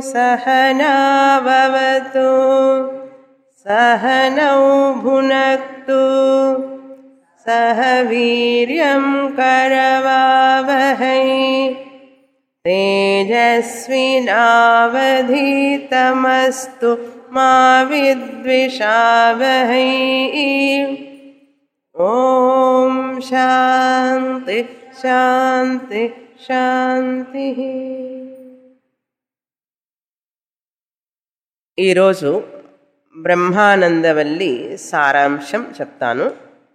सहनाववतु सहनौ भुनक्तु सह वीर्यं करवावहै तेजस्विनावधीतमस्तु मा विद्विषावहै ॐ शान्ति శాంతి శాంతి ఈరోజు బ్రహ్మానందవల్లి సారాంశం చెప్తాను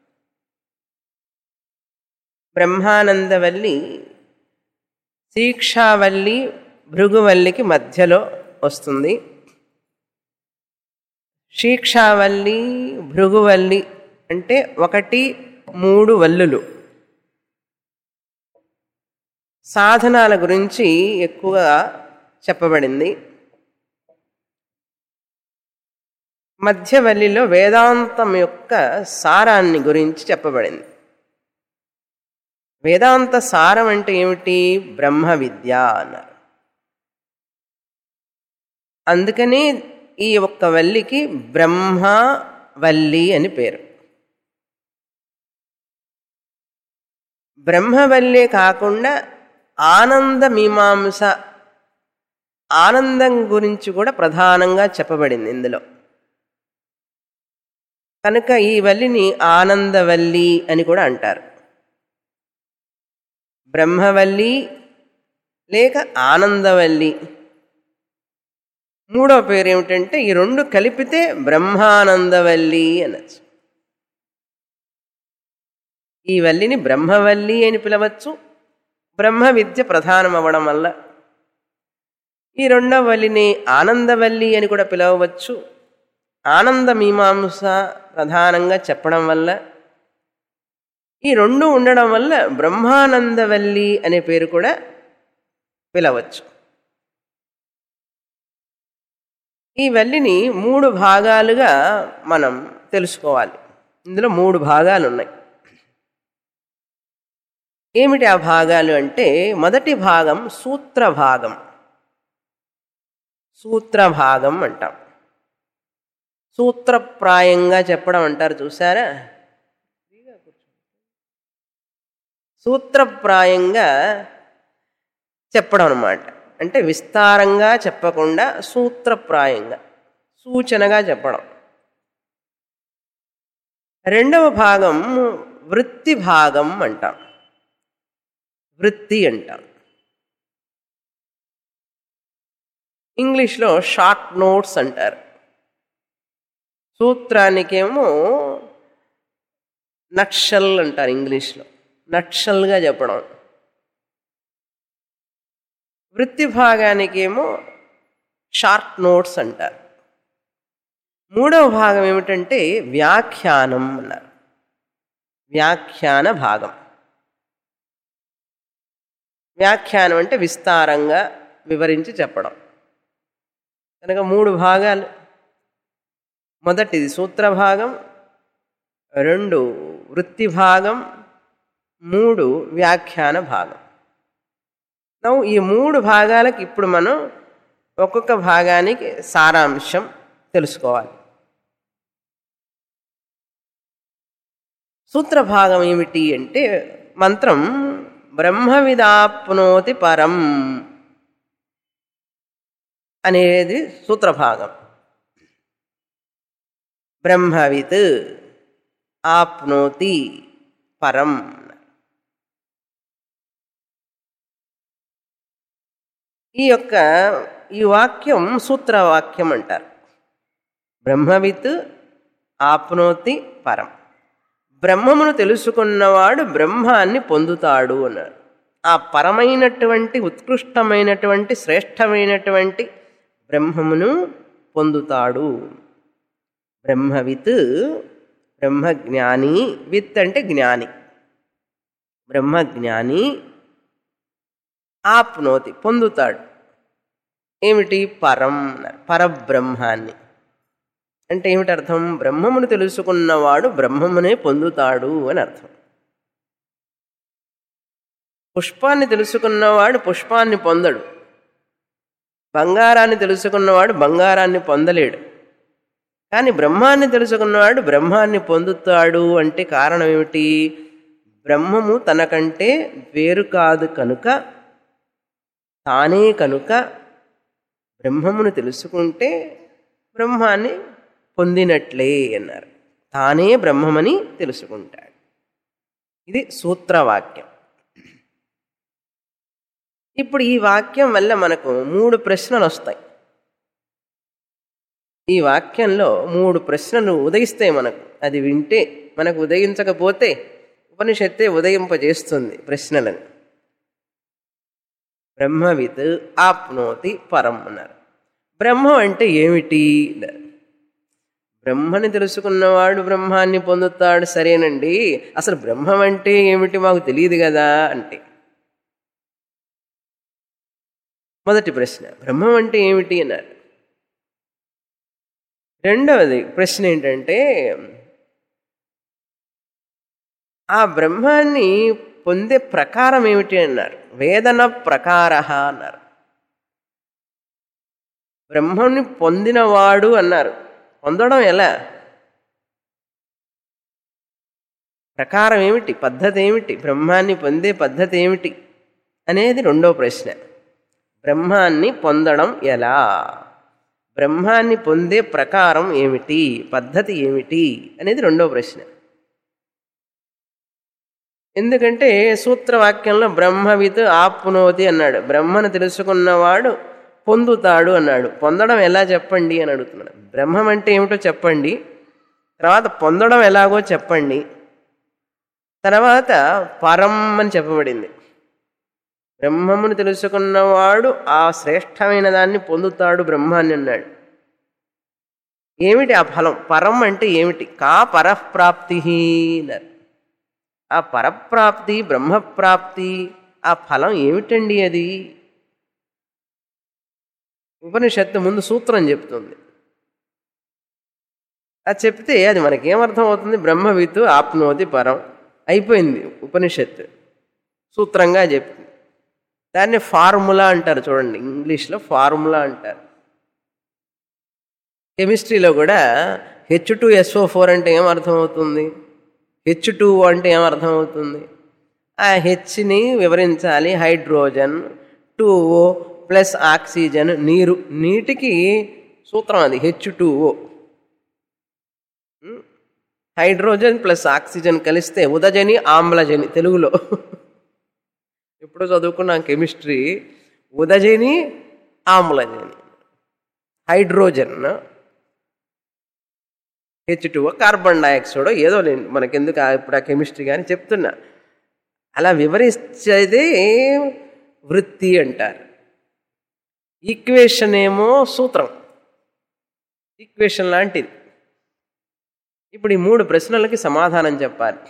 బ్రహ్మానందవల్లి శీక్షావల్లి భృగువల్లికి మధ్యలో వస్తుంది శీక్షావల్లి భృగువల్లి అంటే ఒకటి మూడు వల్లులు సాధనాల గురించి ఎక్కువగా చెప్పబడింది మధ్యవల్లిలో వేదాంతం యొక్క సారాన్ని గురించి చెప్పబడింది వేదాంత సారం అంటే ఏమిటి బ్రహ్మ విద్య అన్నారు అందుకని ఈ ఒక్క వల్లికి బ్రహ్మ వల్లి అని పేరు బ్రహ్మవల్లే కాకుండా ఆనంద మీమాంస ఆనందం గురించి కూడా ప్రధానంగా చెప్పబడింది ఇందులో కనుక ఈ వల్లిని ఆనందవల్లి అని కూడా అంటారు బ్రహ్మవల్లి లేక ఆనందవల్లి మూడో పేరు ఏమిటంటే ఈ రెండు కలిపితే బ్రహ్మానందవల్లి అనొచ్చు ఈ వల్లిని బ్రహ్మవల్లి అని పిలవచ్చు బ్రహ్మ విద్య ప్రధానం అవ్వడం వల్ల ఈ రెండవ వల్లిని ఆనందవల్లి అని కూడా పిలవవచ్చు ఆనంద మీమాంస ప్రధానంగా చెప్పడం వల్ల ఈ రెండు ఉండడం వల్ల బ్రహ్మానందవల్లి అనే పేరు కూడా పిలవచ్చు ఈ వల్లిని మూడు భాగాలుగా మనం తెలుసుకోవాలి ఇందులో మూడు భాగాలు ఉన్నాయి ఏమిటి ఆ భాగాలు అంటే మొదటి భాగం సూత్ర భాగం సూత్ర భాగం అంటాం సూత్రప్రాయంగా చెప్పడం అంటారు చూసారా సూత్రప్రాయంగా చెప్పడం అనమాట అంటే విస్తారంగా చెప్పకుండా సూత్రప్రాయంగా సూచనగా చెప్పడం రెండవ భాగం వృత్తి భాగం అంటాం వృత్తి అంటాం ఇంగ్లీష్లో షార్ట్ నోట్స్ అంటారు సూత్రానికేమో నక్షల్ అంటారు ఇంగ్లీష్లో నక్షల్గా చెప్పడం వృత్తి భాగానికేమో షార్ట్ నోట్స్ అంటారు మూడవ భాగం ఏమిటంటే వ్యాఖ్యానం అన్నారు వ్యాఖ్యాన భాగం వ్యాఖ్యానం అంటే విస్తారంగా వివరించి చెప్పడం కనుక మూడు భాగాలు మొదటిది సూత్ర భాగం రెండు వృత్తి భాగం మూడు వ్యాఖ్యాన భాగం నవ్వు ఈ మూడు భాగాలకు ఇప్పుడు మనం ఒక్కొక్క భాగానికి సారాంశం తెలుసుకోవాలి సూత్ర భాగం ఏమిటి అంటే మంత్రం బ్రహ్మవిదాప్నోతి పరం అనేది సూత్రభాగం బ్రహ్మవిత్ ఆప్నోతి పరం ఈ యొక్క ఈ వాక్యం సూత్రవాక్యం అంటారు బ్రహ్మవిత్ ఆప్నోతి పరం బ్రహ్మమును తెలుసుకున్నవాడు బ్రహ్మాన్ని పొందుతాడు అన్నాడు ఆ పరమైనటువంటి ఉత్కృష్టమైనటువంటి శ్రేష్టమైనటువంటి బ్రహ్మమును పొందుతాడు బ్రహ్మవిత్ బ్రహ్మజ్ఞాని విత్ అంటే జ్ఞాని బ్రహ్మజ్ఞాని ఆప్నోతి పొందుతాడు ఏమిటి పరం అన్నారు పరబ్రహ్మాన్ని అంటే ఏమిటి అర్థం బ్రహ్మమును తెలుసుకున్నవాడు బ్రహ్మమునే పొందుతాడు అని అర్థం పుష్పాన్ని తెలుసుకున్నవాడు పుష్పాన్ని పొందడు బంగారాన్ని తెలుసుకున్నవాడు బంగారాన్ని పొందలేడు కానీ బ్రహ్మాన్ని తెలుసుకున్నవాడు బ్రహ్మాన్ని పొందుతాడు అంటే కారణం ఏమిటి బ్రహ్మము తనకంటే వేరు కాదు కనుక తానే కనుక బ్రహ్మమును తెలుసుకుంటే బ్రహ్మాన్ని పొందినట్లే అన్నారు తానే బ్రహ్మమని తెలుసుకుంటాడు ఇది సూత్రవాక్యం ఇప్పుడు ఈ వాక్యం వల్ల మనకు మూడు ప్రశ్నలు వస్తాయి ఈ వాక్యంలో మూడు ప్రశ్నలు ఉదయిస్తాయి మనకు అది వింటే మనకు ఉదయించకపోతే ఉపనిషత్తే ఉదయింపజేస్తుంది ప్రశ్నలను బ్రహ్మవిత్ ఆప్నోతి పరం అన్నారు బ్రహ్మం అంటే ఏమిటి అన్నారు బ్రహ్మని తెలుసుకున్నవాడు బ్రహ్మాన్ని పొందుతాడు సరేనండి అసలు బ్రహ్మం అంటే ఏమిటి మాకు తెలియదు కదా అంటే మొదటి ప్రశ్న బ్రహ్మం అంటే ఏమిటి అన్నారు రెండవది ప్రశ్న ఏంటంటే ఆ బ్రహ్మాన్ని పొందే ప్రకారం ఏమిటి అన్నారు వేదన ప్రకార అన్నారు బ్రహ్మని పొందినవాడు అన్నారు పొందడం ఎలా ప్రకారం ఏమిటి పద్ధతి ఏమిటి బ్రహ్మాన్ని పొందే పద్ధతి ఏమిటి అనేది రెండో ప్రశ్న బ్రహ్మాన్ని పొందడం ఎలా బ్రహ్మాన్ని పొందే ప్రకారం ఏమిటి పద్ధతి ఏమిటి అనేది రెండో ప్రశ్న ఎందుకంటే సూత్రవాక్యంలో బ్రహ్మవిత్ ఆప్నోతి అన్నాడు బ్రహ్మను తెలుసుకున్నవాడు పొందుతాడు అన్నాడు పొందడం ఎలా చెప్పండి అని అడుగుతున్నాడు బ్రహ్మం అంటే ఏమిటో చెప్పండి తర్వాత పొందడం ఎలాగో చెప్పండి తర్వాత పరం అని చెప్పబడింది బ్రహ్మమును తెలుసుకున్నవాడు ఆ శ్రేష్టమైన దాన్ని పొందుతాడు బ్రహ్మాన్ని అన్నాడు ఏమిటి ఆ ఫలం పరం అంటే ఏమిటి కా పరప్రాప్తి అన్నారు ఆ పరప్రాప్తి బ్రహ్మప్రాప్తి ఆ ఫలం ఏమిటండి అది ఉపనిషత్తు ముందు సూత్రం చెప్తుంది అది చెప్తే అది మనకేమర్థం అవుతుంది బ్రహ్మవిత్తు ఆప్నోతి పరం అయిపోయింది ఉపనిషత్తు సూత్రంగా చెప్తుంది దాన్ని ఫార్ములా అంటారు చూడండి ఇంగ్లీష్లో ఫార్ములా అంటారు కెమిస్ట్రీలో కూడా హెచ్ టూ ఎస్ఓ ఫోర్ అంటే ఏం అర్థమవుతుంది హెచ్ టూ అంటే ఏం అర్థమవుతుంది ఆ హెచ్ని వివరించాలి hydrogen two O plus oxygen నీరు నీటికి సూత్రం అది H two O hydrogen plus oxygen కలిస్తే ఉదజని ఆమ్లజని తెలుగులో ఎప్పుడు చదువుకున్నాం కెమిస్ట్రీ ఉదజని ఆమ్లజని hydrogen H two carbon dioxide ఏదో నేను మనకెందుకు ఇప్పుడు ఆ కెమిస్ట్రీ కానీ చెప్తున్నా అలా వివరించేదే వృత్తి అంటారు ఈక్వేషన్ ఏమో సూత్రం ఈక్వేషన్ లాంటిది ఇప్పుడు ఈ మూడు ప్రశ్నలకి సమాధానం చెప్పాలి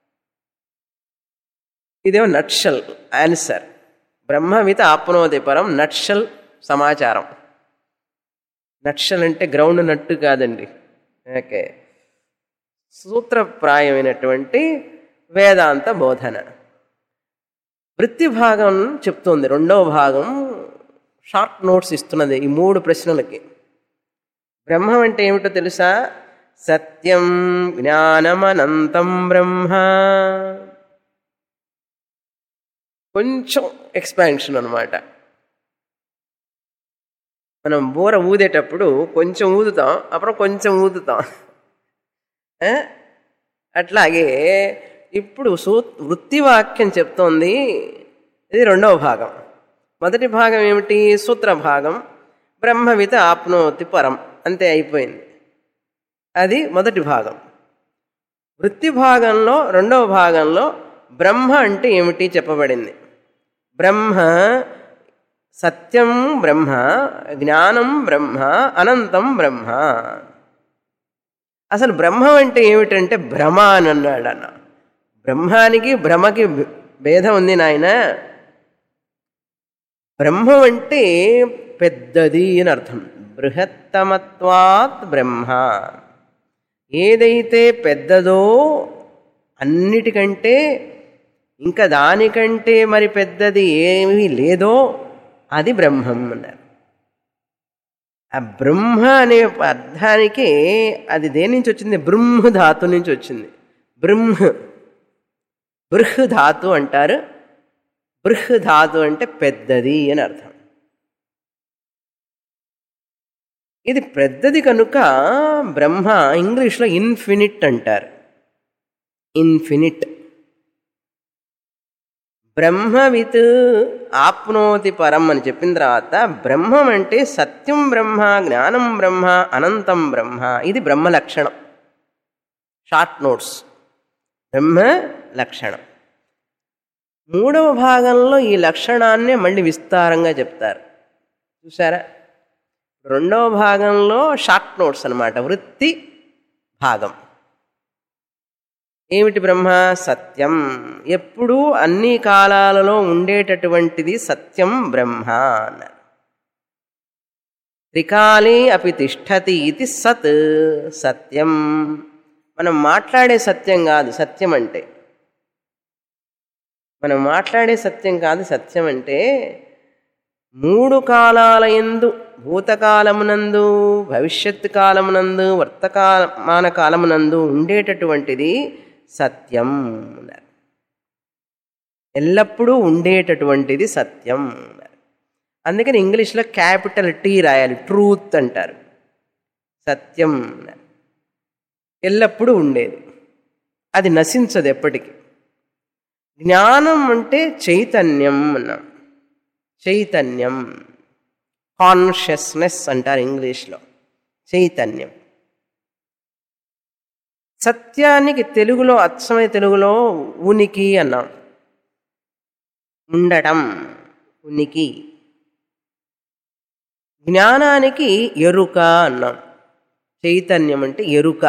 ఇదేమో నట్షల్ ఆన్సర్ బ్రహ్మవిత ఆప్నోది పరం నట్షల్ సమాచారం నట్షల్ అంటే గ్రౌండ్ నట్టు కాదండి ఓకే సూత్రప్రాయమైనటువంటి వేదాంత బోధన వృత్తి భాగం చెప్తోంది రెండవ భాగం షార్ట్ నోట్స్ ఇస్తున్నది ఈ మూడు ప్రశ్నలకి బ్రహ్మం అంటే ఏమిటో తెలుసా సత్యం జ్ఞానమనంతం బ్రహ్మ కొంచెం ఎక్స్పాన్షన్ అనమాట మనం బూర ఊదేటప్పుడు కొంచెం ఊదుతాం అప్పుడు కొంచెం ఊదుతాం ఆ? అట్లాగే ఇప్పుడు సూ వృత్తివాక్యం చెప్తోంది ఇది రెండవ భాగం మొదటి భాగం ఏమిటి సూత్ర భాగం బ్రహ్మవిత ఆప్నోతి పరం అంతే అయిపోయింది అది మొదటి భాగం వృత్తి భాగంలో రెండవ భాగంలో బ్రహ్మ అంటే ఏమిటి చెప్పబడింది బ్రహ్మ సత్యం బ్రహ్మ జ్ఞానం బ్రహ్మ అనంతం బ్రహ్మ అసలు బ్రహ్మం అంటే ఏమిటంటే భ్రమ అని అన్నాడు అన్న బ్రహ్మానికి భ్రమకి భేదం ఉంది నాయన బ్రహ్మం అంటే పెద్దది అని అర్థం బృహత్తమత్వాత్ బ్రహ్మ ఏదైతే పెద్దదో అన్నిటికంటే ఇంకా దానికంటే మరి పెద్దది ఏమీ లేదో అది బ్రహ్మం అన్నారు ఆ బ్రహ్మ అనే అర్థానికి అది దేని నుంచి వచ్చింది బ్రహ్మ ధాతు నుంచి వచ్చింది బ్రహ్మ బృహ్ ధాతు అంటారు బృహ్ ధాతు అంటే పెద్దది అని అర్థం ఇది పెద్దది కనుక బ్రహ్మ ఇంగ్లీష్లో ఇన్ఫినిట్ అంటారు ఇన్ఫినిట్ బ్రహ్మవిత్ ఆప్నోతి పరం అని చెప్పిన తర్వాత బ్రహ్మం అంటే సత్యం బ్రహ్మ జ్ఞానం బ్రహ్మ అనంతం బ్రహ్మ ఇది బ్రహ్మ లక్షణం షార్ట్ నోట్స్ బ్రహ్మ లక్షణం మూడవ భాగంలో ఈ లక్షణాన్నే మళ్ళీ విస్తారంగా చెప్తారు చూసారా రెండవ భాగంలో షార్ట్ నోట్స్ అనమాట వృత్తి భాగం ఏమిటి బ్రహ్మ సత్యం ఎప్పుడూ అన్ని కాలాలలో ఉండేటటువంటిది సత్యం బ్రహ్మ అన్నారు త్రికాలే అపి తిష్టతి ఇది సత్ సత్యం మనం మాట్లాడే సత్యం కాదు సత్యం అంటే మనం మాట్లాడే సత్యం కాదు సత్యం అంటే మూడు కాలాల ఎందు భూతకాలమునందు భవిష్యత్ కాలమునందు వర్తకాలమాన కాలమునందు ఉండేటటువంటిది సత్యం అన్నారు ఎల్లప్పుడూ ఉండేటటువంటిది సత్యం అన్నారు అందుకని ఇంగ్లీష్లో క్యాపిటల్ టీ రాయాలి ట్రూత్ అంటారు సత్యం అన్నారు ఎల్లప్పుడూ ఉండేది అది నశించదు ఎప్పటికీ జ్ఞానం అంటే చైతన్యం అన్నాం చైతన్యం కాన్షియస్నెస్ అంటారు ఇంగ్లీష్లో చైతన్యం సత్యానికి తెలుగులో అచ్చమైన తెలుగులో ఉనికి అన్నాం ఉండటం ఉనికి జ్ఞానానికి ఎరుక అన్నాం చైతన్యం అంటే ఎరుక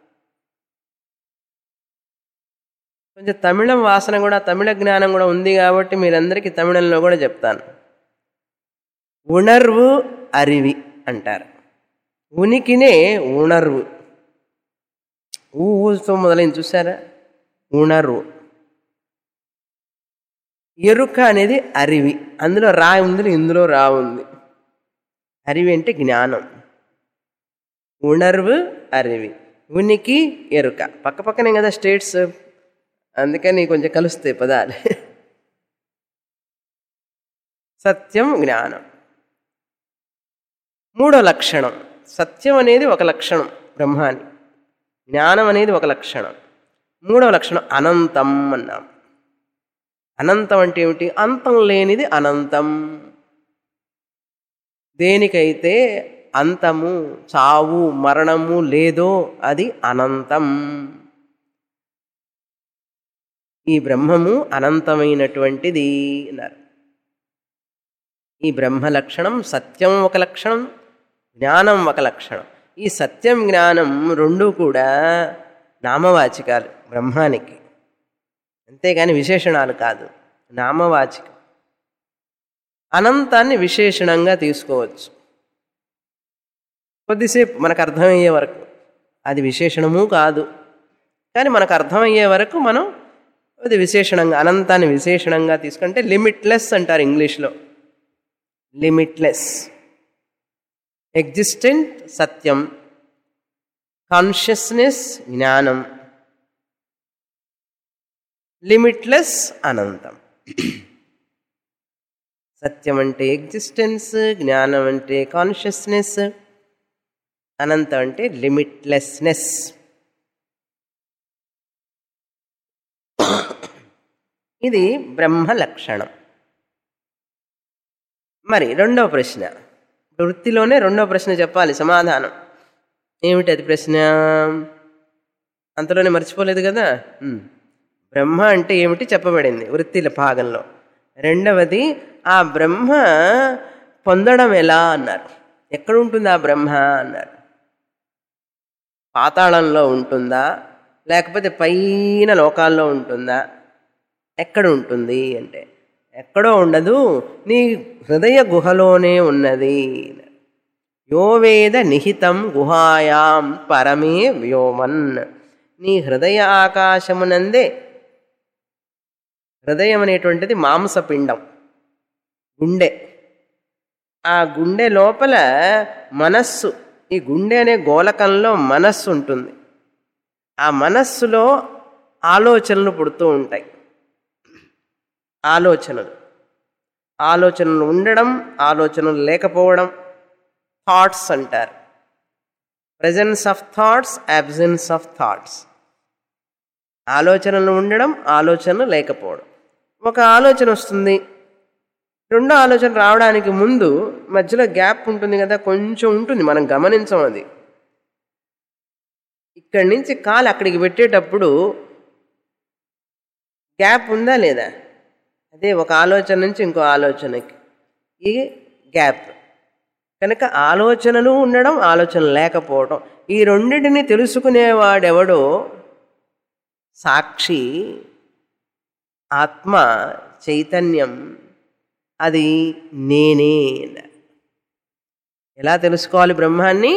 కొంచెం తమిళం వాసన కూడా తమిళ జ్ఞానం కూడా ఉంది కాబట్టి మీరందరికీ తమిళంలో కూడా చెప్తాను ఉణర్వు అరివి అంటారు ఉనికినే ఉణర్వు ఊతో మొదలైంది చూసారా ఉణర్వు ఎరుక అనేది అరివి అందులో రా ఉంది ఇందులో రా ఉంది అరివి అంటే జ్ఞానం ఉణర్వు అరివి ఉనికి ఎరుక పక్క పక్కనే కదా స్టేట్స్ అందుకని కొంచెం కలుస్తాయి పదాలు సత్యం జ్ఞానం మూడో లక్షణం సత్యం అనేది ఒక లక్షణం బ్రహ్మాని జ్ఞానం అనేది ఒక లక్షణం మూడవ లక్షణం అనంతం అన్నాం అనంతం అంటే ఏమిటి అంతం లేనిది అనంతం దేనికైతే అంతము చావు మరణము లేదో అది అనంతం ఈ బ్రహ్మము అనంతమైనటువంటిది అన్నారు ఈ బ్రహ్మ లక్షణం సత్యం ఒక లక్షణం జ్ఞానం ఒక లక్షణం ఈ సత్యం జ్ఞానం రెండూ కూడా నామవాచికాలు బ్రహ్మానికి అంతేగాని విశేషణాలు కాదు నామవాచికం అనంతాన్ని విశేషణంగా తీసుకోవచ్చు కొద్దిసేపు మనకు అర్థమయ్యే వరకు అది విశేషణము కాదు కానీ మనకు అర్థమయ్యే వరకు మనం అది విశేషణంగా అనంతాన్ని విశేషణంగా తీసుకుంటే లిమిట్లెస్ అంటారు ఇంగ్లీష్లో లిమిట్లెస్ ఎగ్జిస్టెంట్ సత్యం కాన్షియస్నెస్ జ్ఞానం లిమిట్లెస్ అనంతం సత్యం అంటే ఎగ్జిస్టెన్స్ జ్ఞానం అంటే కాన్షియస్నెస్ అనంతం అంటే లిమిట్లెస్నెస్ ఇది బ్రహ్మ లక్షణం మరి రెండవ ప్రశ్న వృత్తిలోనే రెండవ ప్రశ్న చెప్పాలి సమాధానం ఏమిటి అది ప్రశ్న అంతలోనే మర్చిపోలేదు కదా ఉమ్. బ్రహ్మ అంటే ఏమిటి చెప్పబడింది వృత్తిల భాగంలో రెండవది ఆ బ్రహ్మ పొందడం ఎలా అన్నారు ఎక్కడ ఉంటుంది ఆ బ్రహ్మ అన్నారు పాతాళంలో ఉంటుందా లేకపోతే పైన లోకాల్లో ఉంటుందా ఎక్కడ ఉంటుంది అంటే ఎక్కడో ఉండదు నీ హృదయ గుహలోనే ఉన్నది యోవేద నిహితం గుహాయాం పరమే వ్యోమన్ నీ హృదయ ఆకాశమునందే హృదయం అనేటువంటిది మాంసపిండం గుండె ఆ గుండె లోపల మనస్సు ఈ గుండె అనే గోలకంలో మనస్సు ఉంటుంది ఆ మనస్సులో ఆలోచనలు పుడుతూ ఉంటాయి ఆలోచనలు ఆలోచనలు ఉండడం ఆలోచనలు లేకపోవడం థాట్స్ అంటారు presence of thoughts absence of thoughts ఆలోచనలు ఉండడం ఆలోచనలు లేకపోవడం ఒక ఆలోచన వస్తుంది రెండో ఆలోచన రావడానికి ముందు మధ్యలో గ్యాప్ ఉంటుంది కదా కొంచెం ఉంటుంది మనం గమనించం అది ఇక్కడి నుంచి కాలు అక్కడికి పెట్టేటప్పుడు గ్యాప్ ఉందా లేదా అదే ఒక ఆలోచన నుంచి ఇంకో ఆలోచనకి ఈ గ్యాప్ కనుక ఆలోచనలు ఉండడం ఆలోచన లేకపోవడం ఈ రెండింటిని తెలుసుకునేవాడెవడో సాక్షి ఆత్మ చైతన్యం అది నేనే ఎలా తెలుసుకోవాలి బ్రహ్మాన్ని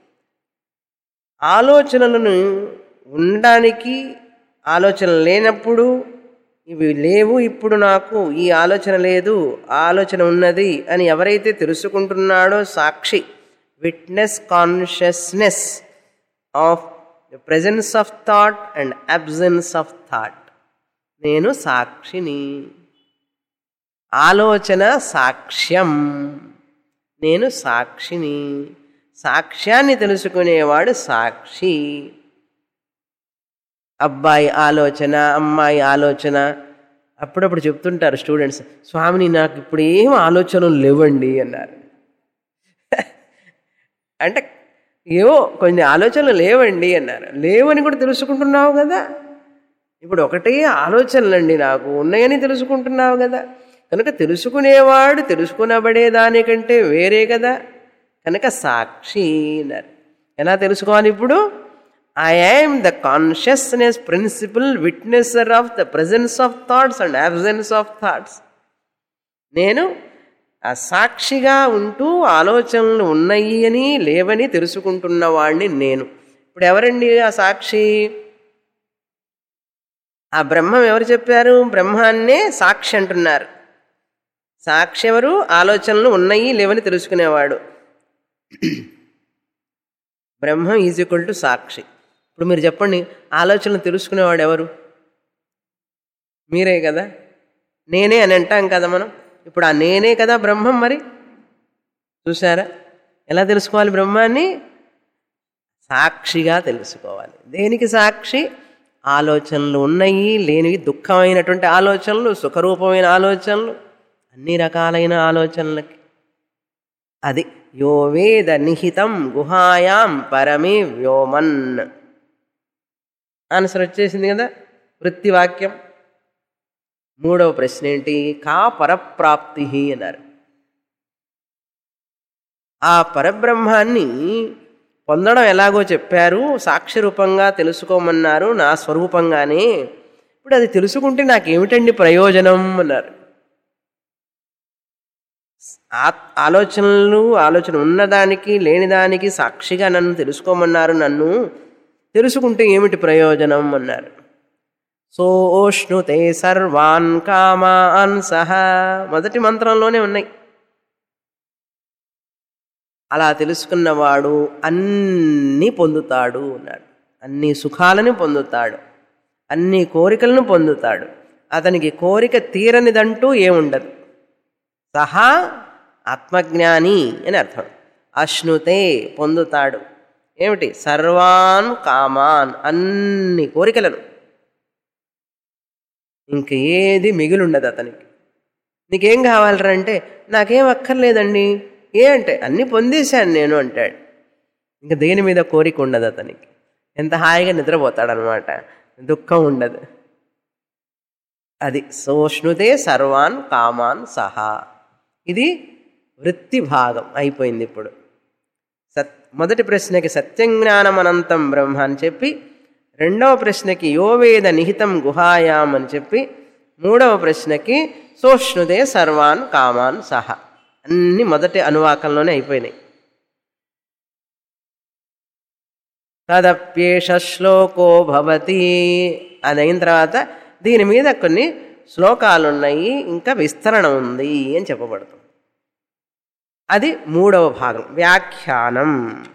ఆలోచనలను ఉండడానికి ఆలోచన లేనప్పుడు ఇవి లేవు ఇప్పుడు నాకు ఈ ఆలోచన లేదు ఆ ఆలోచన ఉన్నది అని ఎవరైతే తెలుసుకుంటున్నాడో సాక్షి witness consciousness of the presence of thought and absence of thought నేను సాక్షిని ఆలోచన సాక్ష్యం నేను సాక్షిని సాక్ష్యాన్ని తెలుసుకునేవాడు సాక్షి అబ్బాయి ఆలోచన అమ్మాయి ఆలోచన అప్పుడప్పుడు చెప్తుంటారు స్టూడెంట్స్ స్వామిని నాకు ఇప్పుడు ఏం ఆలోచనలు లేవండి అన్నారు అంటే ఏవో కొన్ని ఆలోచనలు లేవండి అన్నారు లేవని కూడా తెలుసుకుంటున్నావు కదా ఇప్పుడు ఒకటే ఆలోచనలండి నాకు ఉన్నాయని తెలుసుకుంటున్నావు కదా కనుక తెలుసుకునేవాడు తెలుసుకునబడే దానికంటే వేరే కదా కనుక సాక్షి అన్నారు ఎలా తెలుసుకోవాలి ఇప్పుడు I am the consciousness principle witnesser of the presence of thoughts and absence of thoughts నేను ఆ సాక్షిగా ఉంటూ ఆలోచనలు ఉన్నాయి అని లేవని తెలుసుకుంటున్న వాడిని నేను ఇప్పుడు ఎవరండి ఆ సాక్షి ఆ బ్రహ్మం ఎవరు చెప్పారు బ్రహ్మాన్నే సాక్షి అంటున్నారు సాక్షి ఎవరు ఆలోచనలు ఉన్నాయి లేవని తెలుసుకునేవాడు బ్రహ్మం ఈజ్ ఈక్వల్ టు సాక్షి ఇప్పుడు మీరు చెప్పండి ఆలోచనలు తెలుసుకునేవాడు ఎవరు మీరే కదా నేనే అని అంటాం కదా మనం ఇప్పుడు ఆ నేనే కదా బ్రహ్మం మరి చూసారా ఎలా తెలుసుకోవాలి బ్రహ్మాన్ని సాక్షిగా తెలుసుకోవాలి దేనికి సాక్షి ఆలోచనలు ఉన్నాయి లేనివి దుఃఖమైనటువంటి ఆలోచనలు సుఖరూపమైన ఆలోచనలు అన్ని రకాలైన ఆలోచనలకి అది యో వేద నిహితం గుహాయాం పరమే వ్యోమన్ ఆన్సర్ వచ్చేసింది కదా వృత్తివాక్యం మూడవ ప్రశ్న ఏంటి కా పరప్రాప్తి అన్నారు ఆ పరబ్రహ్మాన్ని పొందడం ఎలాగో చెప్పారు సాక్షి రూపంగా తెలుసుకోమన్నారు నా స్వరూపంగానే ఇప్పుడు అది తెలుసుకుంటే నాకేమిటండి ప్రయోజనం అన్నారు ఆలోచనలు ఆలోచన ఉన్నదానికి లేనిదానికి సాక్షిగా నన్ను తెలుసుకోమన్నారు నన్ను తెలుసుకుంటే ఏమిటి ప్రయోజనం అన్నారు సోష్ణుతే సర్వాన్ కామాన్ సహా మొదటి మంత్రంలోనే ఉన్నాయి అలా తెలుసుకున్నవాడు అన్నీ పొందుతాడు అన్నాడు అన్ని సుఖాలను పొందుతాడు అన్ని కోరికలను పొందుతాడు అతనికి కోరిక తీరనిదంటూ ఏముండదు సహా ఆత్మజ్ఞాని అని అర్థం అశ్నుతే పొందుతాడు ఏమిటి సర్వాన్ కామాన్ అన్ని కోరికలను ఇంక ఏది మిగిలుండదు అతనికి నీకేం కావాలరా అంటే నాకేం అక్కర్లేదండి ఏ అంటే అన్నీ పొందేశాను నేను అంటాడు ఇంకా దేని మీద కోరిక ఉండదు అతనికి ఎంత హాయిగా నిద్రపోతాడనమాట దుఃఖం ఉండదు అది సోష్ణుతే సర్వాన్ కామాన్ సహా ఇది వృత్తి భాగం అయిపోయింది ఇప్పుడు సత్ మొదటి ప్రశ్నకి సత్యంజ్ఞానం అనంతం బ్రహ్మ అని చెప్పి రెండవ ప్రశ్నకి యోవేద నిహితం గుహాయాం అని చెప్పి మూడవ ప్రశ్నకి సోష్ణుదే సర్వాన్ కామాన్ సహా అన్ని మొదటి అనువాకంలోనే అయిపోయినాయి తదప్యేష శ్లోకో భవతి అది అయిన తర్వాత దీని మీద కొన్ని శ్లోకాలు ఉన్నాయి ఇంకా విస్తరణ ఉంది అని చెప్పబడుతుంది అది మూడవ భాగం వ్యాఖ్యానం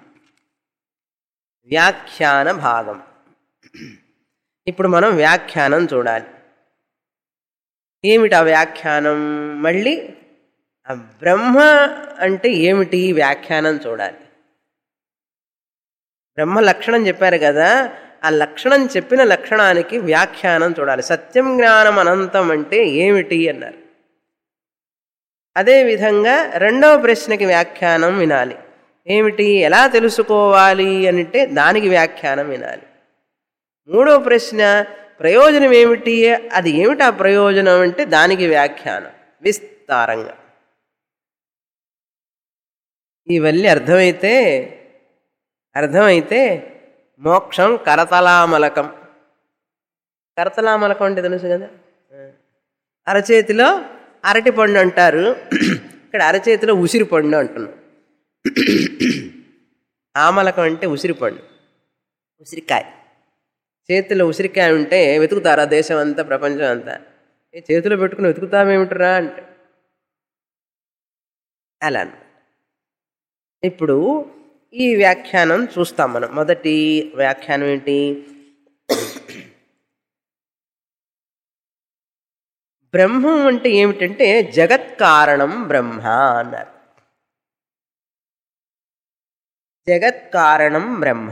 వ్యాఖ్యాన భాగం ఇప్పుడు మనం వ్యాఖ్యానం చూడాలి ఏమిటి ఆ వ్యాఖ్యానం మళ్ళీ ఆ బ్రహ్మ అంటే ఏమిటి వ్యాఖ్యానం చూడాలి బ్రహ్మ లక్షణం చెప్పారు కదా ఆ లక్షణం చెప్పిన లక్షణానికి వ్యాఖ్యానం చూడాలి సత్యం జ్ఞానం అనంతం అంటే ఏమిటి అన్నారు అదేవిధంగా రెండవ ప్రశ్నకి వ్యాఖ్యానం వినాలి ఏమిటి ఎలా తెలుసుకోవాలి అంటే దానికి వ్యాఖ్యానం వినాలి మూడవ ప్రశ్న ప్రయోజనం ఏమిటి అది ఏమిటి ఆ ప్రయోజనం అంటే దానికి వ్యాఖ్యానం విస్తారంగా ఇవన్నీ అర్థమైతే అర్థమైతే మోక్షం కరతలామలకం కరతలామలకం అంటే తెలుసు కదా అరచేతిలో అరటి పండు అంటారు ఇక్కడ అరచేతిలో ఉసిరి పండు అంటున్నాం ఆమలకం అంటే ఉసిరి పండు ఉసిరికాయ చేతిలో ఉసిరికాయ ఉంటే వెతుకుతారా దేశం అంతా ప్రపంచం అంతా ఏ చేతిలో పెట్టుకుని వెతుకుతామేమిటరా అంటే అలా ఇప్పుడు ఈ వ్యాఖ్యానం చూస్తాం మనం మొదటి వ్యాఖ్యానం ఏంటి బ్రహ్మం అంటే ఏమిటంటే జగత్ కారణం బ్రహ్మ అన్నారు జగత్ కారణం బ్రహ్మ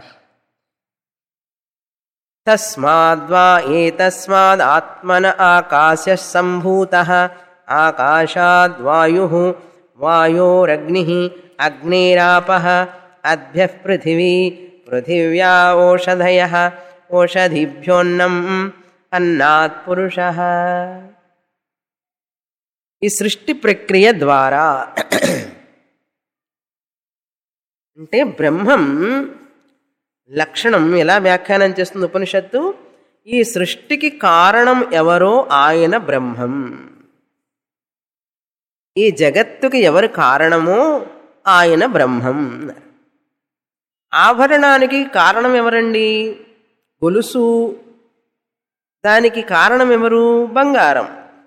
తస్మాద్వా ఏతస్మాద్ ఆత్మన ఆకాశ సంభూత ఆకాశాద్వాయు వాయోరగ్ని అగ్నేరాప అద్భ్య పృథివీ పృథివ్యా ఓషధయ ఓషధిభ్యోన్నం అన్నాత్ పురుష ఈ సృష్టి ప్రక్రియ ద్వారా అంటే బ్రహ్మం లక్షణం ఎలా వ్యాఖ్యానం చేస్తుంది ఉపనిషత్తు ఈ సృష్టికి కారణం ఎవరో ఆయన బ్రహ్మం ఈ జగత్తుకి ఎవరు కారణమో ఆయన బ్రహ్మం ఆభరణానికి కారణం ఎవరండి గొలుసు దానికి కారణం ఎవరు బంగారం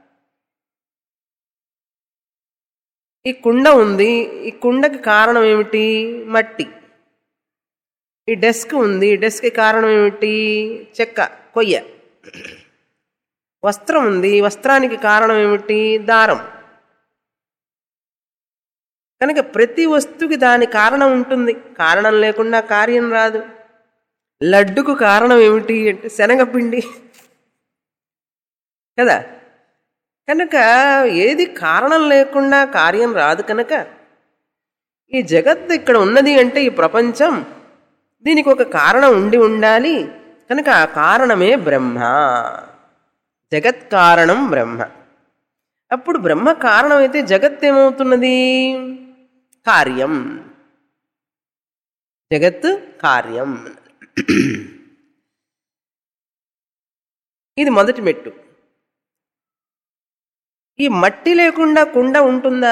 ఈ కుండ ఉంది ఈ కుండకి కారణం ఏమిటి మట్టి ఈ డెస్క్ ఉంది ఈ డెస్క్కి కారణం ఏమిటి చెక్క కొయ్య వస్త్రం ఉంది వస్త్రానికి కారణం ఏమిటి దారం కనుక ప్రతి వస్తువుకి దాని కారణం ఉంటుంది కారణం లేకుండా కార్యం రాదు లడ్డుకు కారణం ఏమిటి అంటే శనగపిండి కదా కనుక ఏది కారణం లేకుండా కార్యం రాదు కనుక ఈ జగత్తు ఇక్కడ ఉన్నది అంటే ఈ ప్రపంచం దీనికి ఒక కారణం ఉండి ఉండాలి కనుక ఆ కారణమే బ్రహ్మ జగత్ కారణం బ్రహ్మ అప్పుడు బ్రహ్మ కారణం అయితే జగత్ ఏమవుతున్నది కార్యం జగత్ కార్యం ఇది మొదటి మెట్టు ఈ మట్టి లేకుండా కుండ ఉంటుందా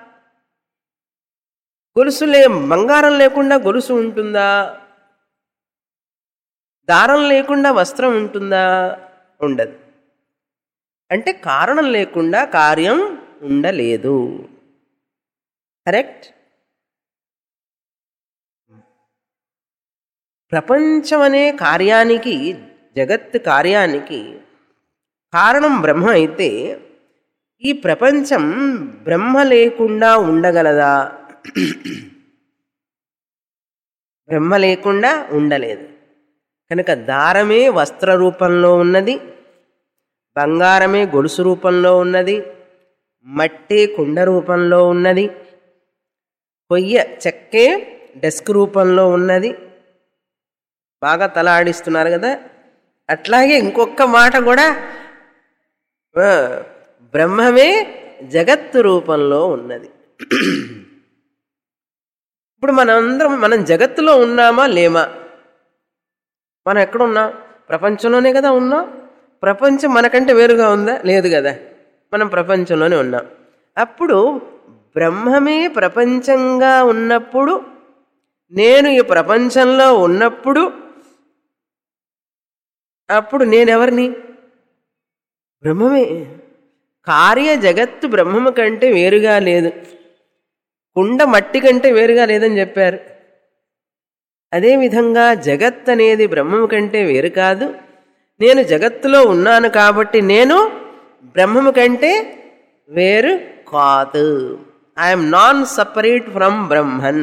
గొలుసు లే బంగారం లేకుండా గొలుసు ఉంటుందా దారం లేకుండా వస్త్రం ఉంటుందా ఉండదు అంటే కారణం లేకుండా కార్యం ఉండలేదు కరెక్ట్ ప్రపంచం అనే కార్యానికి జగత్ కార్యానికి కారణం బ్రహ్మ అయితే ఈ ప్రపంచం బ్రహ్మ లేకుండా ఉండగలదా బ్రహ్మ లేకుండా ఉండలేదు కనుక దారమే వస్త్ర రూపంలో ఉన్నది బంగారమే గొలుసు రూపంలో ఉన్నది మట్టే కుండ రూపంలో ఉన్నది కొయ్య చెక్కే డెస్క్ రూపంలో ఉన్నది బాగా తల ఆడిస్తున్నారు కదా అట్లాగే ఇంకొక మాట కూడా ఆ, బ్రహ్మమే జగత్తు రూపంలో ఉన్నది ఇప్పుడు మనందరం మనం జగత్తులో ఉన్నామా లేమా మనం ఎక్కడున్నాం ప్రపంచంలోనే కదా ఉన్నాం ప్రపంచం మనకంటే వేరుగా ఉందా లేదు కదా మనం ప్రపంచంలోనే ఉన్నాం అప్పుడు బ్రహ్మమే ప్రపంచంగా ఉన్నప్పుడు నేను ఈ ప్రపంచంలో ఉన్నప్పుడు అప్పుడు నేనెవరిని బ్రహ్మమే కార్య జగత్తు బ్రహ్మము కంటే వేరుగా లేదు కుండ మట్టి కంటే వేరుగా లేదని చెప్పారు అదేవిధంగా జగత్ అనేది బ్రహ్మము కంటే వేరు కాదు నేను జగత్తులో ఉన్నాను కాబట్టి నేను బ్రహ్మము కంటే వేరు కాదు I'm non separate from Brahman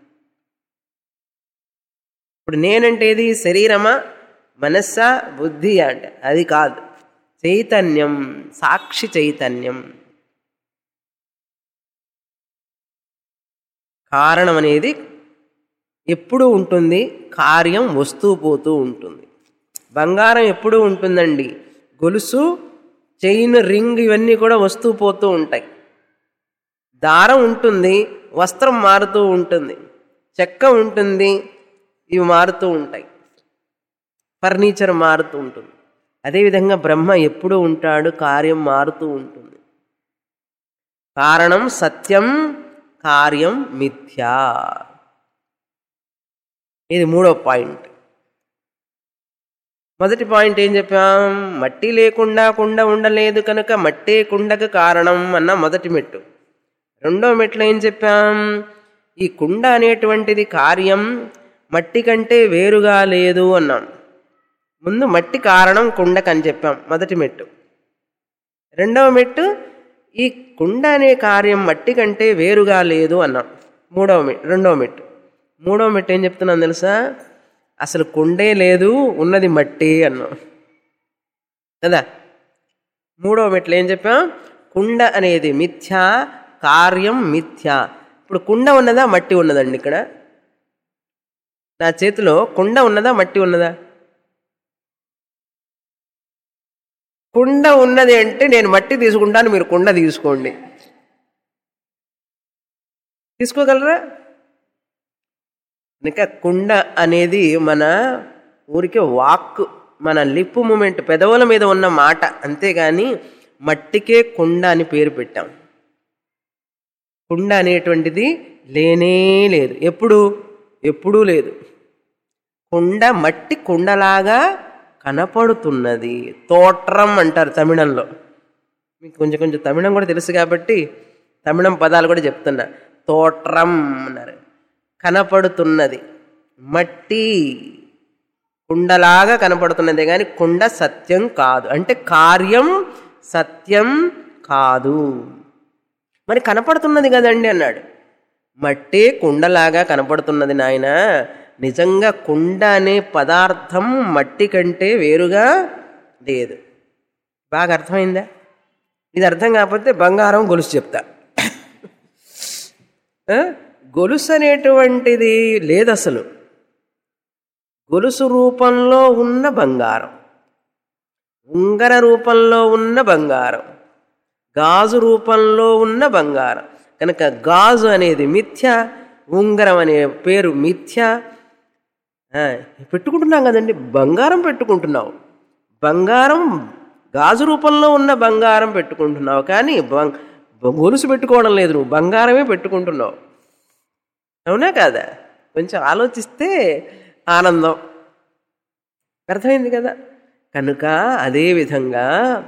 ఇప్పుడు నేనంటే ఏది శరీరమా మనస్సా బుద్ధి అంటే అది కాదు చైతన్యం సాక్షి చైతన్యం కారణం అనేది ఎప్పుడు ఉంటుంది కార్యం వస్తూ పోతూ ఉంటుంది బంగారం ఎప్పుడు ఉంటుందండి గొలుసు చైన్ రింగ్ ఇవన్నీ కూడా వస్తూ పోతూ ఉంటాయి దారం ఉంటుంది వస్త్రం మారుతూ ఉంటుంది చెక్క ఉంటుంది ఇవి మారుతూ ఉంటాయి ఫర్నిచర్ మారుతూ ఉంటుంది అదేవిధంగా బ్రహ్మ ఎప్పుడు ఉంటాడు కార్యం మారుతూ ఉంటుంది కారణం సత్యం కార్యం మిథ్యా ఇది మూడో పాయింట్ మొదటి పాయింట్ ఏం చెప్పాం మట్టి లేకుండా కుండ ఉండలేదు కనుక మట్టే కుండకు కారణం అన్న మొదటి మెట్టు రెండో మెట్లో ఏం చెప్పాం ఈ కుండ అనేటువంటిది కార్యం మట్టి కంటే వేరుగా లేదు అన్నాం ముందు మట్టి కారణం కుండకని చెప్పాం మొదటి మెట్టు రెండవ మెట్టు ఈ కుండ అనే కార్యం మట్టి కంటే వేరుగా లేదు అన్నాం మూడవ మెట్టు రెండవ మెట్టు మూడవ మెట్టు ఏం చెప్తున్నాను తెలుసా అసలు కుండే లేదు ఉన్నది మట్టి అన్నాం కదా మూడవ మెట్లు ఏం చెప్పాం కుండ అనేది మిథ్యా కార్యం మిథ్యా ఇప్పుడు కుండ ఉన్నదా మట్టి ఉన్నదండి ఇక్కడ నా చేతిలో కుండ ఉన్నదా మట్టి ఉన్నదా కుండ ఉన్నది అంటే నేను మట్టి తీసుకుంటాను మీరు కుండ తీసుకోండి తీసుకోగలరా ఇంకా కుండ అనేది మన ఊరికే వాక్ మన లిప్ మూమెంట్ పెదవుల మీద ఉన్న మాట అంతేగాని మట్టికే కుండ అని పేరు పెట్టాం కుండ అనేటువంటిది లేనే లేదు ఎప్పుడు ఎప్పుడూ లేదు కుండ మట్టి కుండలాగా కనపడుతున్నది తోట్రం అంటారు తమిళంలో మీకు కొంచెం కొంచెం తమిళం కూడా తెలుసు కాబట్టి తమిళం పదాలు కూడా చెప్తున్నా తోట్రం అన్నారు కనపడుతున్నది మట్టి కుండలాగా కనపడుతున్నదే కానీ కుండ సత్యం కాదు అంటే కార్యం సత్యం కాదు మరి కనపడుతున్నది కదండి అన్నాడు మట్టే కుండలాగా కనపడుతున్నది నాయన నిజంగా కుండ అనే పదార్థం మట్టి కంటే వేరుగా లేదు బాగా అర్థమైందా ఇది అర్థం కాకపోతే బంగారం గొలుసు చెప్తా ఆ? గొలుసు అనేటువంటిది లేదు అసలు గొలుసు రూపంలో ఉన్న బంగారం ఉంగర రూపంలో ఉన్న బంగారం గాజు రూపంలో ఉన్న బంగారం కనుక గాజు అనేది మిథ్య ఉంగరం అనే పేరు మిథ్య ఆ, పెట్టుకుంటున్నాం కదండి బంగారం పెట్టుకుంటున్నావు బంగారం గాజు రూపంలో ఉన్న బంగారం పెట్టుకుంటున్నావు కానీ బం- గొలుసు పెట్టుకోవడం లేదు నువ్వు బంగారమే పెట్టుకుంటున్నావు అవునా కాదా కొంచెం ఆలోచిస్తే ఆనందం అర్థమైంది కదా కనుక అదే విధంగా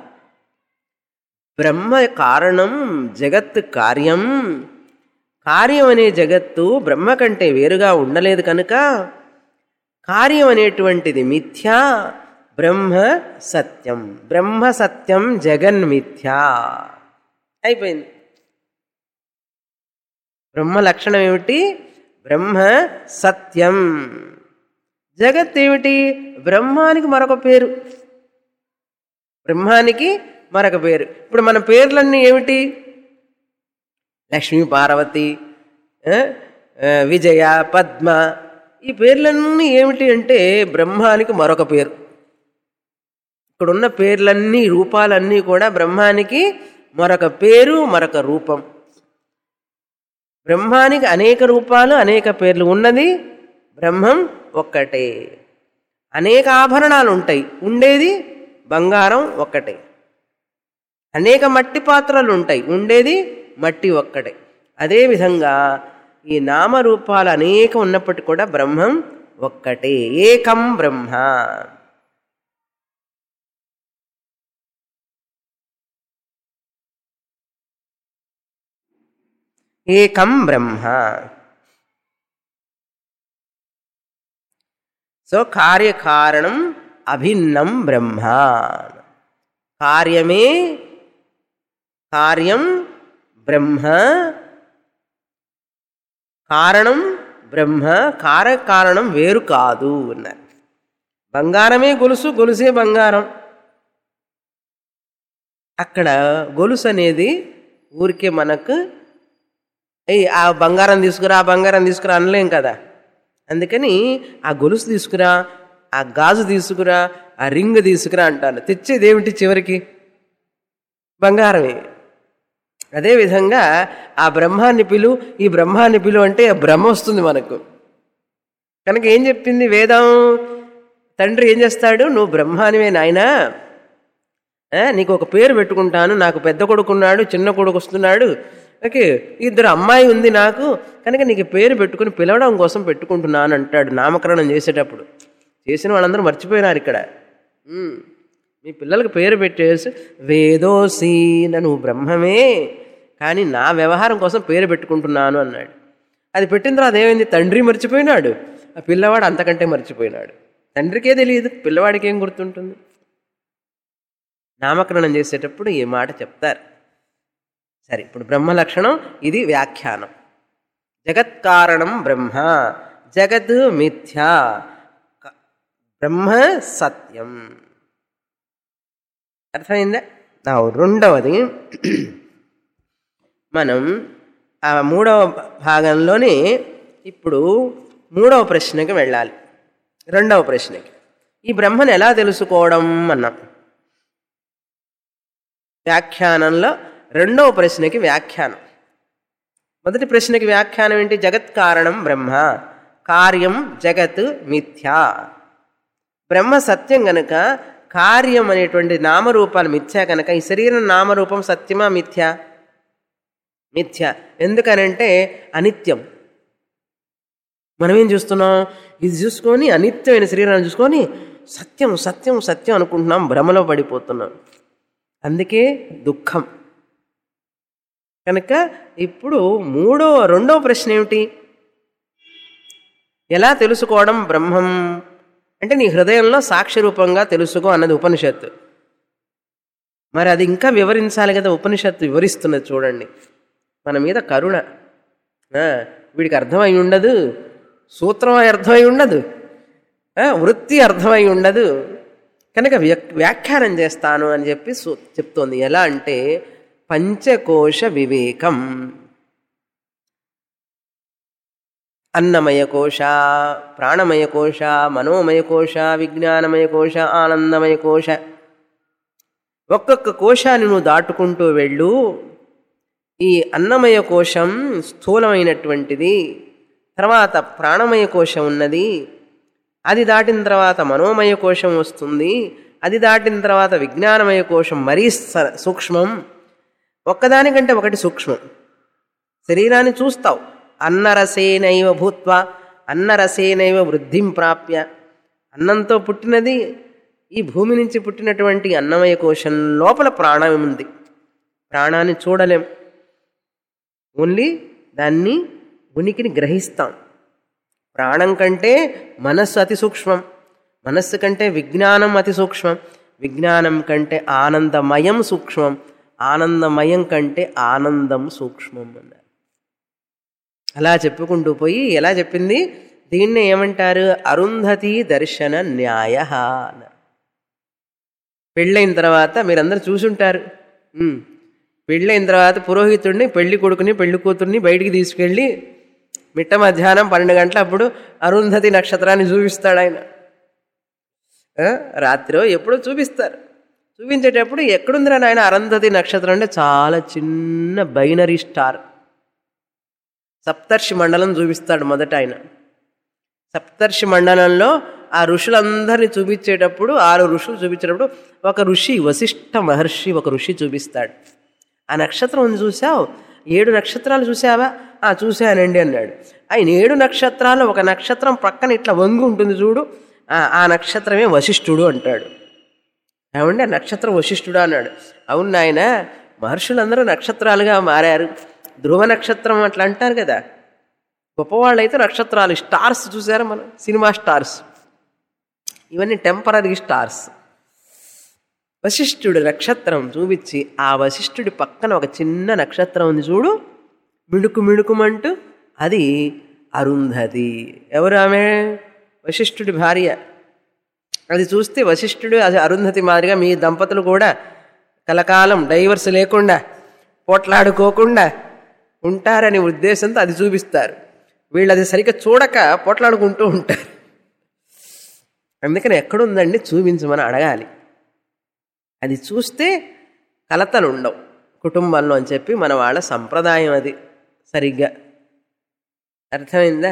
బ్రహ్మ కారణం జగత్ కార్యం కార్యం అనే జగత్తు బ్రహ్మ కంటే వేరుగా ఉండలేదు కనుక కార్యం అనేటువంటిది మిథ్యా బ్రహ్మ సత్యం బ్రహ్మ సత్యం జగన్ మిథ్యా అయిపోయింది బ్రహ్మ లక్షణం ఏమిటి బ్రహ్మ సత్యం జగత్ ఏమిటి బ్రహ్మానికి మరొక పేరు బ్రహ్మానికి మరొక పేరు ఇప్పుడు మన పేర్లన్నీ ఏమిటి లక్ష్మీ పార్వతి ఆ, ఆ, విజయ పద్మ ఈ పేర్లన్నీ ఏమిటి అంటే బ్రహ్మానికి మరొక పేరు ఇక్కడున్న పేర్లన్నీ రూపాలన్నీ కూడా బ్రహ్మానికి మరొక పేరు మరొక రూపం బ్రహ్మానికి అనేక రూపాలు అనేక పేర్లు ఉన్నది బ్రహ్మం ఒక్కటే అనేక ఆభరణాలు ఉంటాయి ఉండేది బంగారం ఒక్కటే అనేక మట్టి పాత్రలు ఉంటాయి ఉండేది మట్టి ఒక్కటే అదేవిధంగా ఈ నామరూపాలు అనేక ఉన్నప్పటికీ కూడా బ్రహ్మం ఒక్కటే ఏకం బ్రహ్మ ఏకం బ్రహ్మ సో కార్యకారణం అభిన్నం బ్రహ్మ కార్యమే కార్యం బ్రహ్మ కారణం బ్రహ్మ కారకారణం వేరు కాదు అన్నారు బంగారమే గొలుసు గొలుసే బంగారం అక్కడ గొలుసు అనేది ఊరికే మనకు ఏయ్ ఆ బంగారం తీసుకురా ఆ బంగారం తీసుకురా అనలేం కదా అందుకని ఆ గొలుసు తీసుకురా ఆ గాజు తీసుకురా ఆ రింగ్ తీసుకురా అంటాను తెచ్చేది ఏమిటి చివరికి బంగారమే అదేవిధంగా ఆ బ్రహ్మాన్ని పిలు ఈ బ్రహ్మాన్ని పిలు అంటే ఆ బ్రహ్మ వస్తుంది మనకు కనుక ఏం చెప్పింది వేదం తండ్రి ఏం చేస్తాడు నువ్వు బ్రహ్మానివే నాయనా ఆ, నీకు ఒక పేరు పెట్టుకుంటాను నాకు పెద్ద కొడుకున్నాడు చిన్న కొడుకు వస్తున్నాడు ఓకే ఇద్దరు అమ్మాయి ఉంది నాకు కనుక నీకు పేరు పెట్టుకుని పిలవడం కోసం పెట్టుకుంటున్నాను అంటాడు నామకరణం చేసేటప్పుడు చేసిన వాళ్ళందరూ మర్చిపోయినారు ఇక్కడ ఉమ్. మీ పిల్లలకు పేరు పెట్టేసి వేదోసీన నువ్వు బ్రహ్మమే కానీ నా వ్యవహారం కోసం పేరు పెట్టుకుంటున్నాను అన్నాడు అది పెట్టిన తర్వాత ఏమైంది తండ్రి మర్చిపోయినాడు ఆ పిల్లవాడు అంతకంటే మర్చిపోయినాడు తండ్రికే తెలియదు పిల్లవాడికి ఏం గుర్తుంటుంది నామకరణం చేసేటప్పుడు ఈ మాట చెప్తారు సరే ఇప్పుడు బ్రహ్మ లక్షణం ఇది వ్యాఖ్యానం జగత్కారణం బ్రహ్మ జగత్ మిథ్యా క- బ్రహ్మ సత్యం అర్థమైందా నా రెండవది మనం ఆ మూడవ భాగంలోనే ఇప్పుడు మూడవ ప్రశ్నకి వెళ్ళాలి రెండవ ప్రశ్నకి ఈ బ్రహ్మను ఎలా తెలుసుకోవడం అన్నాం వ్యాఖ్యానంలో రెండవ ప్రశ్నకి వ్యాఖ్యానం మొదటి ప్రశ్నకి వ్యాఖ్యానం ఏంటి జగత్ కారణం బ్రహ్మ కార్యం జగత్ మిథ్యా బ్రహ్మ సత్యం గనక కార్యం అనేటువంటి నామరూపాలు మిథ్యా కనుక ఈ శరీరం నామరూపం సత్యమా మిథ్యా మిథ్య ఎందుకనంటే అనిత్యం మనం ఏం చూస్తున్నాం ఇది చూసుకొని అనిత్యమైన శరీరాన్ని చూసుకొని సత్యం సత్యం సత్యం అనుకుంటున్నాం భ్రమలో పడిపోతున్నాం అందుకే దుఃఖం కనుక ఇప్పుడు మూడో రెండో ప్రశ్న ఏమిటి ఎలా తెలుసుకోవడం బ్రహ్మం అంటే నీ హృదయంలో సాక్షి రూపంగా తెలుసుకో అన్నది ఉపనిషత్తు మరి అది ఇంకా వివరించాలి కదా ఉపనిషత్తు వివరిస్తున్నది చూడండి మన మీద కరుణ ఆ, వీడికి అర్థమై ఉండదు సూత్రం అర్థమై ఉండదు ఆ, వృత్తి అర్థమై ఉండదు కనుక వ్య- వ్యాఖ్యానం చేస్తాను అని చెప్పి సు- చెప్తోంది ఎలా అంటే పంచకోశ వివేకం అన్నమయ కోశ ప్రాణమయ కోశ మనోమయ కోశ విజ్ఞానమయ కోశ ఆనందమయ కోశ ఒక్కొక్క కోశాన్ని నువ్వు దాటుకుంటూ వెళ్ళు ఈ అన్నమయ కోశం స్థూలమైనటువంటిది తర్వాత ప్రాణమయ కోశం ఉన్నది అది దాటిన తర్వాత మనోమయ కోశం వస్తుంది అది దాటిన తర్వాత విజ్ఞానమయ కోశం మరీ స- సూక్ష్మం ఒక్కదానికంటే ఒకటి సూక్ష్మం శరీరాన్ని చూస్తావు అన్నరసేనైవ భూత్వ అన్నరసేనైవ వృద్ధిం ప్రాప్య అన్నంతో పుట్టినది ఈ భూమి నుంచి పుట్టినటువంటి అన్నమయ కోశం లోపల ప్రాణం ఉంది ప్రాణాన్ని చూడలేం ఓన్లీ దాన్ని ఉనికిని గ్రహిస్తాం ప్రాణం కంటే మనస్సు అతి సూక్ష్మం మనస్సు కంటే విజ్ఞానం అతి సూక్ష్మం విజ్ఞానం కంటే ఆనందమయం సూక్ష్మం ఆనందమయం కంటే ఆనందం సూక్ష్మం అన్నారు అలా చెప్పుకుంటూ పోయి ఎలా చెప్పింది దీన్నే ఏమంటారు అరుంధతి దర్శన న్యాయ అన్నారు పెళ్ళైన తర్వాత మీరందరూ చూసుంటారు ఉమ్. పెళ్ళైన తర్వాత పురోహితుడిని పెళ్లి కొడుకుని పెళ్లి కూతుర్ని బయటికి తీసుకెళ్ళి మిట్ట మధ్యాహ్నం పన్నెండు గంటల అప్పుడు అరుంధతి నక్షత్రాన్ని చూపిస్తాడు ఆయన ఆ, రాత్రో ఎప్పుడో చూపిస్తారు చూపించేటప్పుడు ఎక్కడుందిరా నాయన అరుంధతి నక్షత్రం అంటే చాలా చిన్న బైనరీ స్టార్ సప్తర్షి మండలం చూపిస్తాడు మొదట ఆయన సప్తర్షి మండలంలో ఆ ఋషులందరినీ చూపించేటప్పుడు ఆరు ఋషులు చూపించేటప్పుడు ఒక ఋషి వశిష్ఠ మహర్షి ఒక ఋషి చూపిస్తాడు ఆ నక్షత్రం ఉంది చూసావు ఏడు నక్షత్రాలు చూసావా ఆ చూశానండి అన్నాడు ఆయన ఏడు నక్షత్రాలు ఒక నక్షత్రం పక్కన ఇట్లా వంగి ఉంటుంది చూడు ఆ ఆ నక్షత్రమే వశిష్ఠుడు అంటాడు ఏమండి ఆ నక్షత్రం వశిష్ఠుడు అన్నాడు అవును నాయన మహర్షులందరూ నక్షత్రాలుగా మారారు ధ్రువ నక్షత్రం అట్లా అంటారు కదా గొప్పవాళ్ళు అయితే నక్షత్రాలు స్టార్స్ చూసారా మనం సినిమా స్టార్స్ ఇవన్నీ టెంపరీ స్టార్స్ వశిష్ఠుడు నక్షత్రం చూపించి ఆ వశిష్ఠుడి పక్కన ఒక చిన్న నక్షత్రం ఉంది చూడు మిణుకు మిణుకుమంటూ అది అరుంధతి ఎవరు ఆమె వశిష్ఠుడి భార్య అది చూస్తే వశిష్ఠుడు అది అరుంధతి మాదిరిగా మీ దంపతులు కూడా కలకాలం డైవర్స్ లేకుండా పోట్లాడుకోకుండా ఉంటారనే ఉద్దేశంతో అది చూపిస్తారు వీళ్ళు అది సరిగ్గా చూడక పోట్లాడుకుంటూ ఉంటారు అందుకని ఎక్కడుందండి చూపించమని అడగాలి అది చూస్తే కలతలు ఉండవు కుటుంబంలో అని చెప్పి మన వాళ్ళ సంప్రదాయం అది సరిగ్గా అర్థమైందా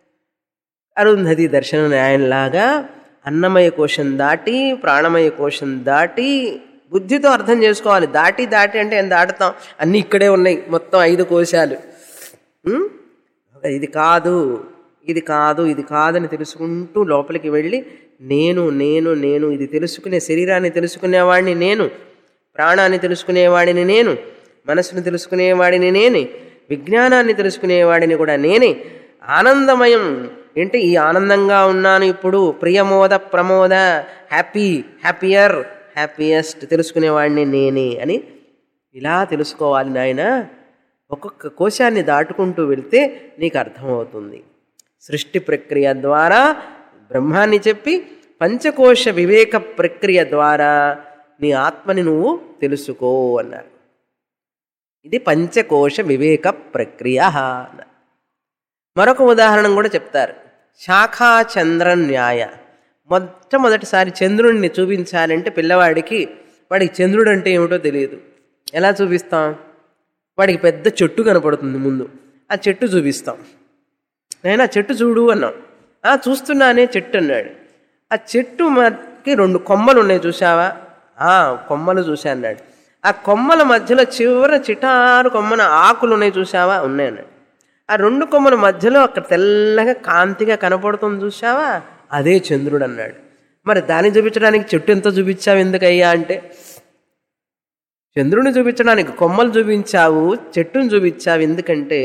అరుంధతి దర్శన న్యాయంలాగా అన్నమయ కోశం దాటి ప్రాణమయ కోశం దాటి బుద్ధితో అర్థం చేసుకోవాలి దాటి దాటి అంటే ఏం దాటుతాం అన్నీ ఇక్కడే ఉన్నాయి మొత్తం ఐదు కోశాలు ఉం? ఇది కాదు ఇది కాదు ఇది కాదని తెలుసుకుంటూ లోపలికి వెళ్ళి నేను నేను నేను ఇది తెలుసుకునే శరీరాన్ని తెలుసుకునేవాడిని నేను ప్రాణాన్ని తెలుసుకునేవాడిని నేను మనసును తెలుసుకునేవాడిని నేనే విజ్ఞానాన్ని తెలుసుకునేవాడిని కూడా నేనే ఆనందమయం ఏంటి ఈ ఆనందంగా ఉన్నాను ఇప్పుడు ప్రియమోద ప్రమోద హ్యాపీ హ్యాపియర్ హ్యాపీయెస్ట్ తెలుసుకునేవాడిని నేనే అని ఇలా తెలుసుకోవాలి నాయన ఒక్కొక్క కోశాన్ని దాటుకుంటూ వెళ్తే నీకు అర్థమవుతుంది సృష్టి ప్రక్రియ ద్వారా బ్రహ్మాన్ని చెప్పి పంచకోశ వివేక ప్రక్రియ ద్వారా నీ ఆత్మని నువ్వు తెలుసుకో అన్నారు ఇది పంచకోశ వివేక ప్రక్రియ అన్నారు మరొక ఉదాహరణ కూడా చెప్తారు శాఖా చంద్ర న్యాయ మొట్టమొదటిసారి చంద్రుడిని చూపించాలంటే పిల్లవాడికి వాడికి చంద్రుడు అంటే ఏమిటో తెలియదు ఎలా చూపిస్తాం వాడికి పెద్ద చెట్టు కనపడుతుంది ముందు ఆ చెట్టు చూపిస్తాం నేను ఆ చెట్టు చూడు అన్నాం "ఆ, చూస్తున్నానే చెట్టు అన్నాడు ఆ చెట్టు మనకి రెండు కొమ్మలు ఉన్నాయి చూసావా "ఆ, కొమ్మలు చూసా అన్నాడు ఆ కొమ్మల మధ్యలో చివర చిటారు కొమ్మన ఆకులు ఉన్నాయి చూసావా ఉన్నాయి అన్నాడు ఆ రెండు కొమ్మల మధ్యలో అక్కడ తెల్లగా కాంతిగా కనపడుతుంది చూసావా అదే చంద్రుడు అన్నాడు మరి దాన్ని చూపించడానికి చెట్టు ఎంత చూపించావు ఎందుకయ్యా అంటే చంద్రుని చూపించడానికి కొమ్మలు చూపించావు చెట్టును చూపించావు ఎందుకంటే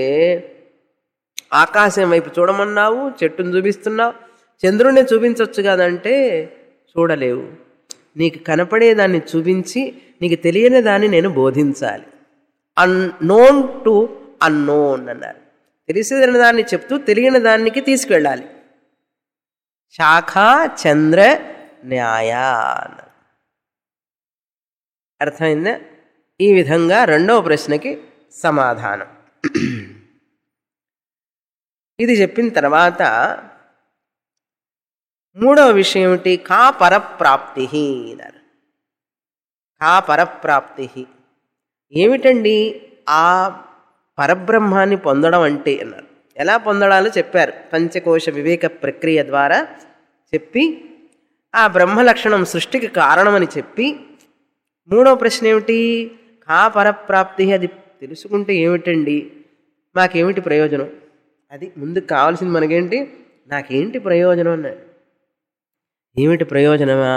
ఆకాశం వైపు చూడమన్నావు చెట్టును చూపిస్తున్నావు చంద్రుడిని చూపించవచ్చు కదంటే చూడలేవు నీకు కనపడేదాన్ని చూపించి నీకు తెలియని దాన్ని నేను బోధించాలి అన్నోన్ టు అన్నోన్ అన్నారు తెలిసిన దాన్ని చెప్తూ తెలియని దానికి తీసుకెళ్ళాలి శాఖ చంద్ర న్యాయ అన్నారు అర్థమైందా ఈ విధంగా రెండవ ప్రశ్నకి సమాధానం ఇది చెప్పిన తర్వాత మూడవ విషయం ఏమిటి కా పరప్రాప్తి అన్నారు కా పరప్రాప్తి ఏమిటండి ఆ పరబ్రహ్మాన్ని పొందడం అంటే అన్నారు ఎలా పొందడాలో చెప్పారు పంచకోశ వివేక ప్రక్రియ ద్వారా చెప్పి ఆ బ్రహ్మ లక్షణం సృష్టికి కారణమని చెప్పి మూడవ ప్రశ్న ఏమిటి కా పరప్రాప్తి అది తెలుసుకుంటే ఏమిటండి మాకేమిటి ప్రయోజనం అది ముందు కావాల్సింది మనకేంటి నాకేంటి ప్రయోజనం అన్నాడు ఏమిటి ప్రయోజనమా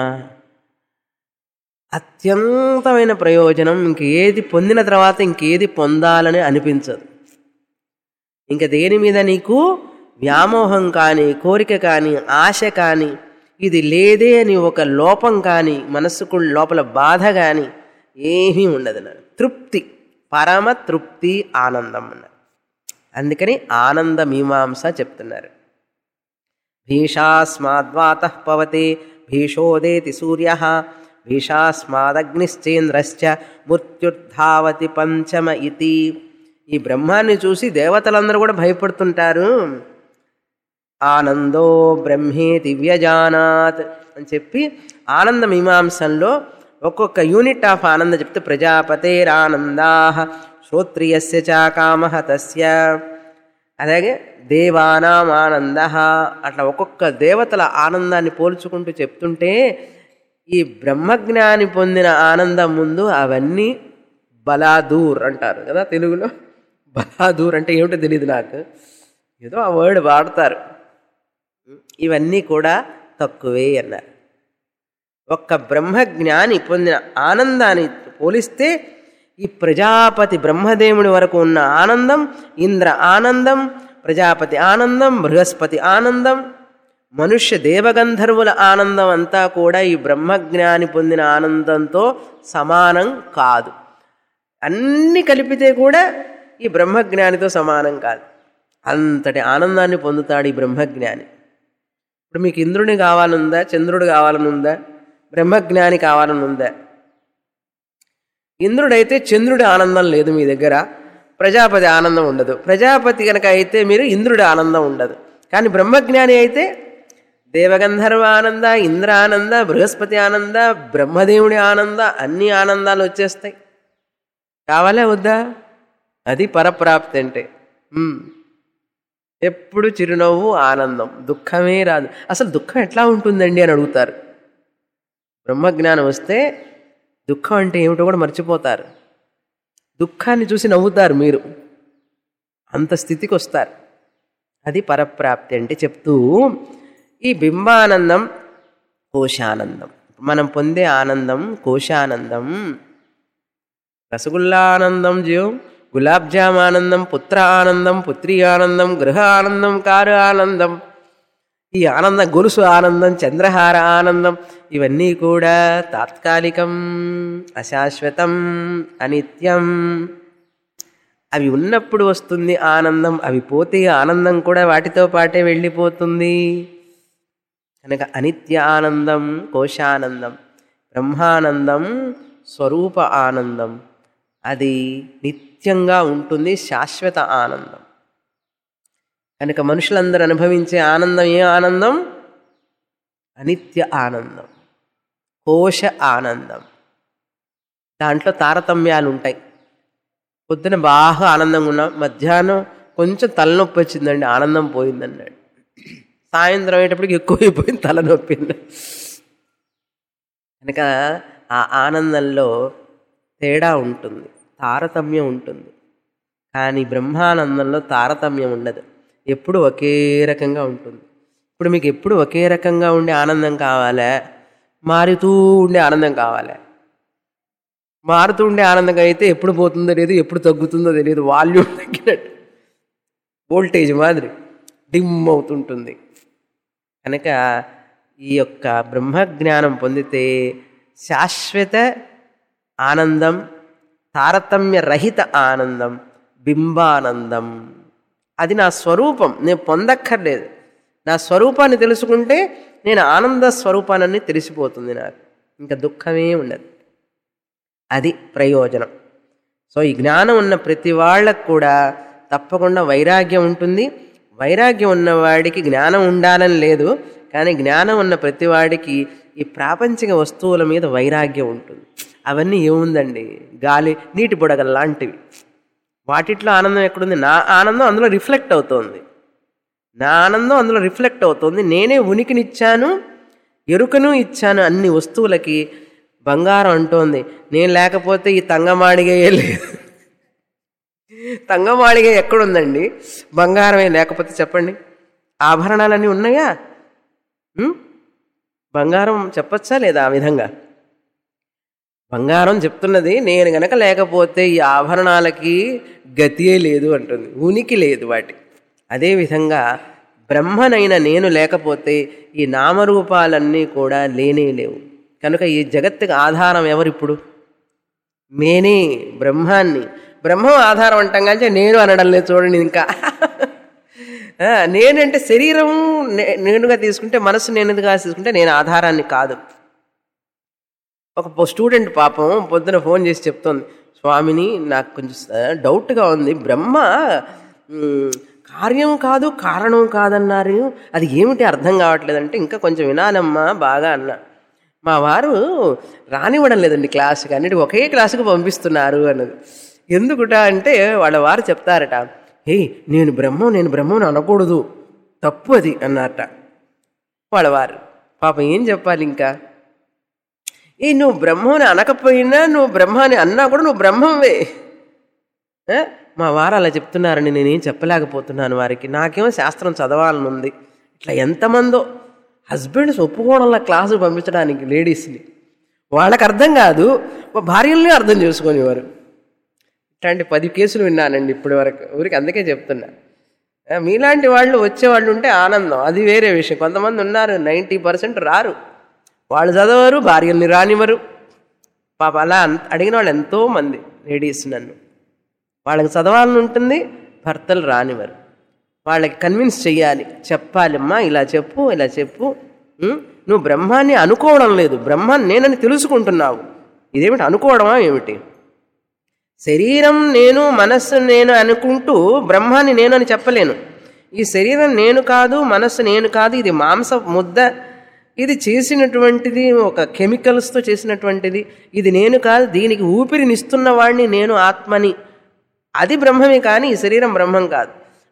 అత్యంతమైన ప్రయోజనం ఇంకేది పొందిన తర్వాత ఇంకేది పొందాలని అనిపించదు ఇంక దేని మీద నీకు వ్యామోహం కానీ కోరిక కానీ ఆశ కానీ ఇది లేదే అని ఒక లోపం కానీ మనస్సుకు లోపల బాధ కానీ ఏమీ ఉండదు అన్నారు తృప్తి పరమ తృప్తి ఆనందం అన్నారు అందుకని ఆనంద మీమాంస చెప్తున్నారు భీషాస్మాద్వాత పవతే భీషోదేతి సూర్య భీషాస్మాదగ్నిశ్చేంద్రశ్చ మృత్యుర్ధావతి పంచమ ఇతి ఈ బ్రహ్మాన్ని చూసి దేవతలందరూ కూడా భయపడుతుంటారు ఆనందో బ్రహ్మే దివ్యజానాత్ అని చెప్పి ఆనంద మీమాంసంలో ఒక్కొక్క యూనిట్ ఆఫ్ ఆనంద చెప్తే ప్రజాపతేరానందా శ్రోత్రియస్య చ కామ తస్య అలాగే దేవానాం ఆనంద అట్లా ఒక్కొక్క దేవతల ఆనందాన్ని పోల్చుకుంటూ చెప్తుంటే ఈ బ్రహ్మజ్ఞాని పొందిన ఆనందం ముందు అవన్నీ బలాదూర్ అంటారు కదా తెలుగులో బలాదూర్ అంటే ఏమిటో తెలియదు నాకు ఏదో ఆ వర్డ్ వాడతారు ఇవన్నీ కూడా తక్కువే అన్నారు ఒక్క బ్రహ్మజ్ఞాని పొందిన ఆనందాన్ని పోలిస్తే ఈ ప్రజాపతి బ్రహ్మదేవుని వరకు ఉన్న ఆనందం ఇంద్ర ఆనందం ప్రజాపతి ఆనందం బృహస్పతి ఆనందం మనుష్య దేవగంధర్వుల ఆనందం అంతా కూడా ఈ బ్రహ్మజ్ఞాని పొందిన ఆనందంతో సమానం కాదు అన్నీ కలిపితే కూడా ఈ బ్రహ్మజ్ఞానితో సమానం కాదు అంతటి ఆనందాన్ని పొందుతాడు ఈ బ్రహ్మజ్ఞాని ఇప్పుడు మీకు ఇంద్రుని కావాలనుందా చంద్రుడు కావాలనుందా బ్రహ్మజ్ఞాని కావాలనుందా ఇంద్రుడైతే చంద్రుడి ఆనందం లేదు మీ దగ్గర ప్రజాపతి ఆనందం ఉండదు ప్రజాపతి కనుక అయితే మీరు ఇంద్రుడి ఆనందం ఉండదు కానీ బ్రహ్మజ్ఞాని అయితే దేవగంధర్వ ఆనంద ఇంద్ర ఆనంద బృహస్పతి ఆనంద బ్రహ్మదేవుడి ఆనంద అన్ని ఆనందాలు వచ్చేస్తాయి కావాలా వద్దా అది పరప్రాప్తి అంటే ఉమ్. ఎప్పుడు చిరునవ్వు ఆనందం దుఃఖమే రాదు అసలు దుఃఖం ఎట్లా ఉంటుందండి అని అడుగుతారు బ్రహ్మజ్ఞానం వస్తే దుఃఖం అంటే ఏమిటో కూడా మర్చిపోతారు దుఃఖాన్ని చూసి నవ్వుతారు మీరు అంత స్థితికి వస్తారు అది పరప్రాప్తి అంటే చెప్తూ ఈ బింబానందం కోశానందం మనం పొందే ఆనందం కోశానందం రసగుల్లా ఆనందం జీవం గులాబ్ జామ్ ఆనందం పుత్ర ఆనందం పుత్రి ఆనందం గృహ ఆనందం కారు ఆనందం ఈ ఆనంద గొలుసు ఆనందం చంద్రహార ఆనందం ఇవన్నీ కూడా తాత్కాలికం అశాశ్వతం అనిత్యం అవి ఉన్నప్పుడు వస్తుంది ఆనందం అవి పోతే ఆనందం కూడా వాటితో పాటే వెళ్ళిపోతుంది కనుక అనిత్య ఆనందం కోశానందం బ్రహ్మానందం స్వరూప ఆనందం అది నిత్యంగా ఉంటుంది శాశ్వత ఆనందం కనుక మనుషులందరూ అనుభవించే ఆనందం ఏ ఆనందం అనిత్య ఆనందం కోశ ఆనందం దాంట్లో తారతమ్యాలు ఉంటాయి పొద్దున బాగా ఆనందంగా ఉన్నాం మధ్యాహ్నం కొంచెం తలనొప్పి వచ్చిందండి ఆనందం పోయిందన్నాడు సాయంత్రం అయ్యేటప్పటికి ఎక్కువైపోయింది తలనొప్పి కనుక ఆ ఆనందంలో తేడా ఉంటుంది తారతమ్యం ఉంటుంది కానీ బ్రహ్మానందంలో తారతమ్యం ఉండదు ఎప్పుడు ఒకే రకంగా ఉంటుంది ఇప్పుడు మీకు ఎప్పుడు ఒకే రకంగా ఉండే ఆనందం కావాలా మారుతూ ఉండే ఆనందం కావాలా మారుతూ ఉండే ఆనందం అయితే ఎప్పుడు పోతుందో తెలియదు ఎప్పుడు తగ్గుతుందో తెలియదు వాల్యూమ్ తగ్గినట్టు వోల్టేజ్ మాదిరి డిమ్ అవుతుంటుంది కనుక ఈ యొక్క బ్రహ్మజ్ఞానం పొందితే శాశ్వత ఆనందం తారతమ్య రహిత ఆనందం బింబానందం అది నా స్వరూపం నేను పొందక్కర్లేదు నా స్వరూపాన్ని తెలుసుకుంటే నేను ఆనంద స్వరూపాన్ని తెలిసిపోతుంది నాకు ఇంకా దుఃఖమే ఉండదు అది ప్రయోజనం సో ఈ జ్ఞానం ఉన్న ప్రతి వాళ్ళకు కూడా తప్పకుండా వైరాగ్యం ఉంటుంది వైరాగ్యం ఉన్నవాడికి జ్ఞానం ఉండాలని లేదు కానీ జ్ఞానం ఉన్న ప్రతి వాడికి ఈ ప్రాపంచిక వస్తువుల మీద వైరాగ్యం ఉంటుంది అవన్నీ ఏముందండి గాలి నీటి బుడగలు లాంటివి వాటిట్లో ఆనందం ఎక్కడుంది నా ఆనందం అందులో రిఫ్లెక్ట్ అవుతోంది నా ఆనందం అందులో రిఫ్లెక్ట్ అవుతోంది నేనే ఉనికినిచ్చాను ఎరుకను ఇచ్చాను అన్ని వస్తువులకి బంగారం అంటోంది నేను లేకపోతే ఈ తంగమాడిగే లేదు తంగమాడిగే ఎక్కడుందండి బంగారమే లేకపోతే చెప్పండి ఆభరణాలన్నీ ఉన్నాయా ఉం? బంగారం చెప్పచ్చా లేదా ఆ విధంగా బంగారం చెప్తున్నది నేను గనక లేకపోతే ఈ ఆభరణాలకి గతియే లేదు అంటుంది ఉనికి లేదు వాటి అదేవిధంగా బ్రహ్మనైన నేను లేకపోతే ఈ నామరూపాలన్నీ కూడా లేనే లేవు కనుక ఈ జగత్తుకి ఆధారం ఎవరిప్పుడు నేనే బ్రహ్మాన్ని బ్రహ్మం ఆధారం అంటాం కానీ నేను అనడం లేదు చూడండి ఇంకా ఆ, నేనంటే శరీరం నే- నేనుగా తీసుకుంటే మనసు నేనుగా తీసుకుంటే నేను ఆధారాన్ని కాదు ఒక పో- స్టూడెంట్ పాపం పొద్దున ఫోన్ చేసి చెప్తోంది స్వామిని నాకు కొంచెం స- డౌట్గా ఉంది బ్రహ్మ మ్, కార్యం కాదు కారణం కాదన్నారు అది ఏమిటి అర్థం కావట్లేదంటే ఇంకా కొంచెం వినాలమ్మా బాగా అన్నా మా వారు రానివ్వడం లేదండి క్లాస్కి అన్నిటి ఒకే క్లాసుకు పంపిస్తున్నారు అన్నది ఎందుకుట అంటే వాళ్ళ వారు చెప్తారట హే నేను బ్రహ్మం నేను బ్రహ్మం అనకూడదు తప్పు అది అన్నారట వాళ్ళ వారు పాపం ఏం చెప్పాలి ఇంకా ఏ నువ్వు బ్రహ్మని అనకపోయినా నువ్వు బ్రహ్మాని అన్నా కూడా నువ్వు బ్రహ్మంవే ఆ? మా వారు అలా చెప్తున్నారని నేనేం చెప్పలేకపోతున్నాను వారికి నాకేమో శాస్త్రం చదవాలని ఉంది ఇట్లా ఎంతమందో హస్బెండ్స్ ఒప్పుకోవడంలో క్లాసు పంపించడానికి లేడీస్ని వాళ్ళకి అర్థం కాదు మా భార్యల్ని అర్థం చేసుకునేవారు ఇట్లాంటి పది కేసులు విన్నానండి ఇప్పటి వరకు ఊరికి అందుకే చెప్తున్నా ఆ, మీలాంటి వాళ్ళు వచ్చేవాళ్ళు ఉంటే ఆనందం అది వేరే విషయం కొంతమంది ఉన్నారు నైంటీ పర్సెంట్ రారు వాళ్ళు చదవరు భార్యల్ని రానివ్వరు పాప అలా అన్- అడిగిన వాళ్ళు ఎంతో మంది లేడీస్ నన్ను వాళ్ళకి చదవాలని ఉంటుంది భర్తలు రానివ్వరు వాళ్ళకి కన్విన్స్ చెయ్యాలి చెప్పాలమ్మా ఇలా చెప్పు ఇలా చెప్పు ఉం? నువ్వు బ్రహ్మాన్ని అనుకోవడం లేదు బ్రహ్మాన్ని నేనని తెలుసుకుంటున్నావు ఇదేమిటి అనుకోవడమా ఏమిటి శరీరం నేను మనస్సు నేను అనుకుంటూ బ్రహ్మాన్ని నేను అని చెప్పలేను ఈ శరీరం నేను కాదు మనస్సు నేను కాదు ఇది మాంస ముద్ద ఇది చేసినటువంటిది ఒక కెమికల్స్తో చేసినటువంటిది ఇది నేను కాదు దీనికి ఊపిరినిస్తున్న వాడిని నేను ఆత్మని అది బ్రహ్మమే కానీ ఈ శరీరం బ్రహ్మం కాదు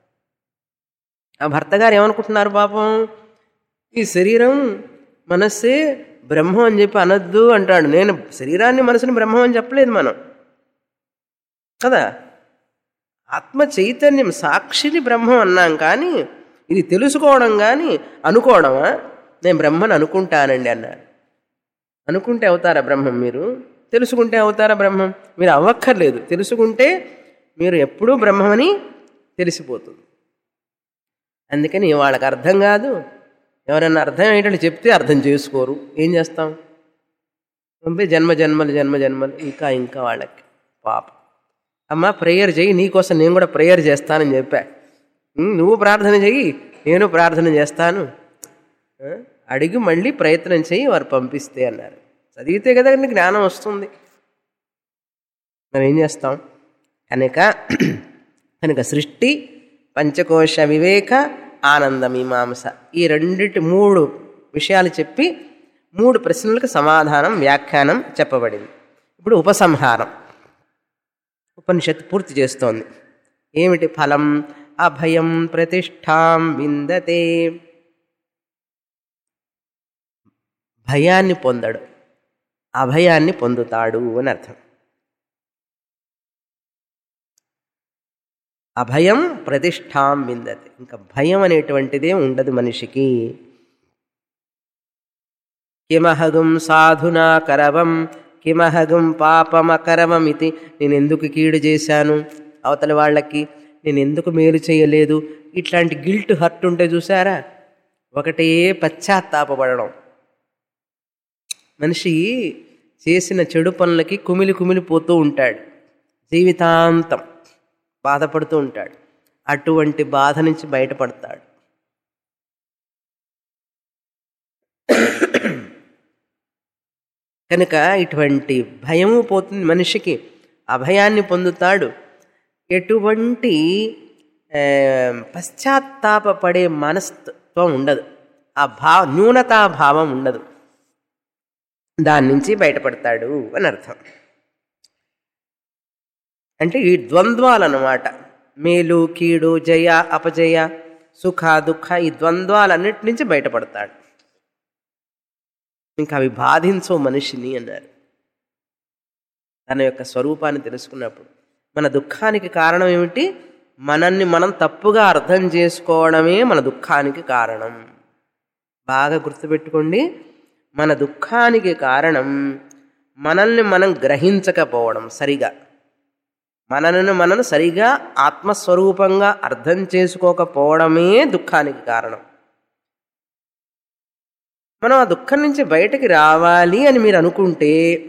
ఆ భర్త గారు ఏమనుకుంటున్నారు పాపం ఈ శరీరం మనస్సే బ్రహ్మం అని చెప్పి అనొద్దు అంటాడు నేను శరీరాన్ని మనసుని బ్రహ్మం అని చెప్పలేదు మనం కదా ఆత్మ చైతన్యం సాక్షిని బ్రహ్మం అన్నాం కానీ ఇది తెలుసుకోవడం కానీ అనుకోవడమా నేను బ్రహ్మని అనుకుంటానండి అన్నారు అనుకుంటే అవుతారా బ్రహ్మం మీరు తెలుసుకుంటే అవుతారా బ్రహ్మం మీరు అవ్వక్కర్లేదు తెలుసుకుంటే మీరు ఎప్పుడూ బ్రహ్మమని తెలిసిపోతుంది అందుకని వాళ్ళకి అర్థం కాదు ఎవరైనా అర్థం అయ్యేటట్టు చెప్తే అర్థం చేసుకోరు ఏం చేస్తాం పంపి జన్మ జన్మలు జన్మ జన్మలు ఇంకా ఇంకా వాళ్ళకి పాప అమ్మ ప్రేయర్ చెయ్యి నీకోసం నేను కూడా ప్రేయర్ చేస్తానని చెప్పా ఉమ్, నువ్వు ప్రార్థన చెయ్యి నేను ప్రార్థన చేస్తాను ఆ, అడిగి మళ్ళీ ప్రయత్నం చెయ్యి వారు పంపిస్తే అన్నారు చదివితే కదా నీకు జ్ఞానం వస్తుంది మనం ఏం చేస్తాం కనుక కనుక సృష్టి పంచకోశ వివేక ఆనంద మీమాంస ఈ రెండిటి మూడు విషయాలు చెప్పి మూడు ప్రశ్నలకు సమాధానం వ్యాఖ్యానం చెప్పబడింది ఇప్పుడు ఉపసంహారం ఉపనిషత్తు పూర్తి చేస్తోంది ఏమిటి ఫలం అభయం ప్రతిష్టాం విందతే భయాన్ని పొందడు అభయాన్ని పొందుతాడు అని అర్థం అభయం ప్రతిష్టాం విందతి ఇంకా భయం అనేటువంటిదే ఉండదు మనిషికి కిమహగం సాధునా కరవం కిమహగం పాపమకరవమితి నేను ఎందుకు కీడు చేశాను అవతలి వాళ్ళకి నేను ఎందుకు మేలు చేయలేదు ఇట్లాంటి గిల్ట్ హర్ట్ ఉంటే చూసారా ఒకటే పశ్చాత్తాపపడడం మనిషి చేసిన చెడు పనులకి కుమిలి కుమిలిపోతూ ఉంటాడు జీవితాంతం బాధపడుతూ ఉంటాడు అటువంటి బాధ నుంచి బయటపడతాడు కనుక ఇటువంటి భయము పోతుంది మనిషికి అభయాన్ని పొందుతాడు ఎటువంటి ఆ, పశ్చాత్తాపపడే మనస్తత్వం ఉండదు ఆ భావ న్యూనతాభావం ఉండదు దాని నుంచి బయటపడతాడు అని అర్థం అంటే ఈ ద్వంద్వాలన్నమాట మేలు కీడు జయ అపజయ సుఖ దుఃఖ ఈ ద్వంద్వాలన్నిటి నుంచి బయటపడతాడు ఇంకా అవి బాధించవు మనిషిని అన్నారు తన యొక్క స్వరూపాన్ని తెలుసుకున్నప్పుడు మన దుఃఖానికి కారణం ఏమిటి మనల్ని మనం తప్పుగా అర్థం చేసుకోవడమే మన దుఃఖానికి కారణం బాగా గుర్తుపెట్టుకోండి మన దుఃఖానికి కారణం మనల్ని మనం గ్రహించకపోవడం సరిగా మనలను మనం సరిగా ఆత్మస్వరూపంగా అర్థం చేసుకోకపోవడమే దుఃఖానికి కారణం మనం ఆ దుఃఖం నుంచి బయటకి రావాలి అని మీరు అనుకుంటే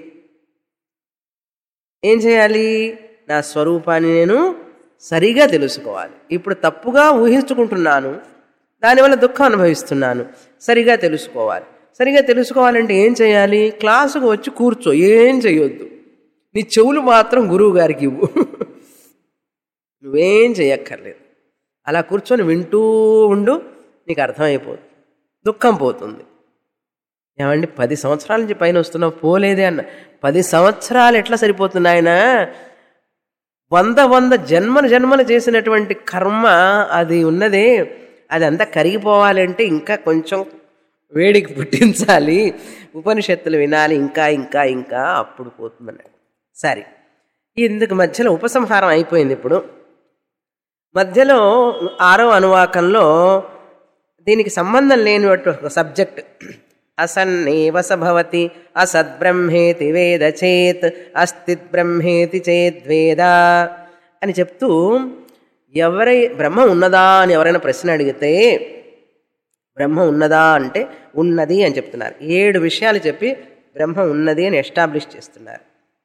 ఏం చేయాలి నా స్వరూపాన్ని నేను సరిగా తెలుసుకోవాలి ఇప్పుడు తప్పుగా ఊహించుకుంటున్నాను దానివల్ల దుఃఖం అనుభవిస్తున్నాను సరిగా తెలుసుకోవాలి సరిగా తెలుసుకోవాలంటే ఏం చేయాలి క్లాసుకు వచ్చి కూర్చో ఏం చేయొద్దు నీ చెవులు మాత్రం గురువు గారికి ఇవ్వు నువ్వేం చేయక్కర్లేదు అలా కూర్చొని వింటూ ఉండు నీకు అర్థమైపోతుంది దుఃఖం పోతుంది ఏమండి పది సంవత్సరాల నుంచి పైన వస్తున్నావు పోలేదే అన్న పది సంవత్సరాలు ఎట్లా సరిపోతుంది ఆయన వంద వంద జన్మలు జన్మలు చేసినటువంటి కర్మ అది ఉన్నదే అది అంతా కరిగిపోవాలంటే ఇంకా కొంచెం వేడికి పుట్టించాలి ఉపనిషత్తులు వినాలి ఇంకా ఇంకా ఇంకా అప్పుడు పోతుందన్నాడు సరే ఇందుకు మధ్యలో ఉపసంహారం అయిపోయింది ఇప్పుడు మధ్యలో ఆరో అనువాకంలో దీనికి సంబంధం లేని ఒక సబ్జెక్ట్ అసన్నేవ స భవతి అసద్బ్రహ్మేతి వేద చేత్ అస్తిత్ బ్రహ్మేతి చేద్వేద అని చెప్తూ ఎవరై బ్రహ్మ ఉన్నదా అని ఎవరైనా ప్రశ్న అడిగితే బ్రహ్మ ఉన్నదా అంటే ఉన్నది అని చెప్తున్నారు ఏడు విషయాలు చెప్పి బ్రహ్మ ఉన్నది అని ఎస్టాబ్లిష్ చేస్తున్నారు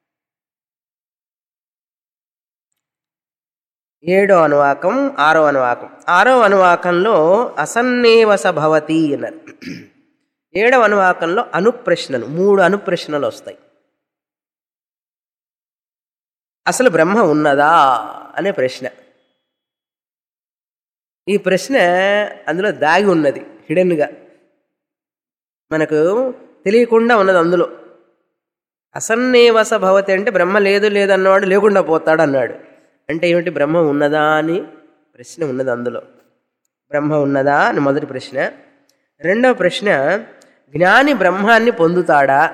ఏడో అనువాకం ఆరో అనువాకం ఆరో అనువాకంలో అసన్నేవస భవతి అన్నారు ఏడవ అనువాకంలో అనుప్రశ్నలు మూడు అనుప్రశ్నలు వస్తాయి అసలు బ్రహ్మ ఉన్నదా అనే ప్రశ్న ఈ ప్రశ్న అందులో దాగి ఉన్నది హిడెన్గా మనకు తెలియకుండా ఉన్నది అందులో అసన్నేవస భవతి అంటే బ్రహ్మ లేదు లేదు అన్నవాడు లేకుండా పోతాడు అన్నాడు అంటే ఏమిటి బ్రహ్మ ఉన్నదా అని ప్రశ్న ఉన్నది అందులో బ్రహ్మ ఉన్నదా అని మొదటి ప్రశ్న రెండవ ప్రశ్న జ్ఞాని బ్రహ్మాన్ని పొందుతాడా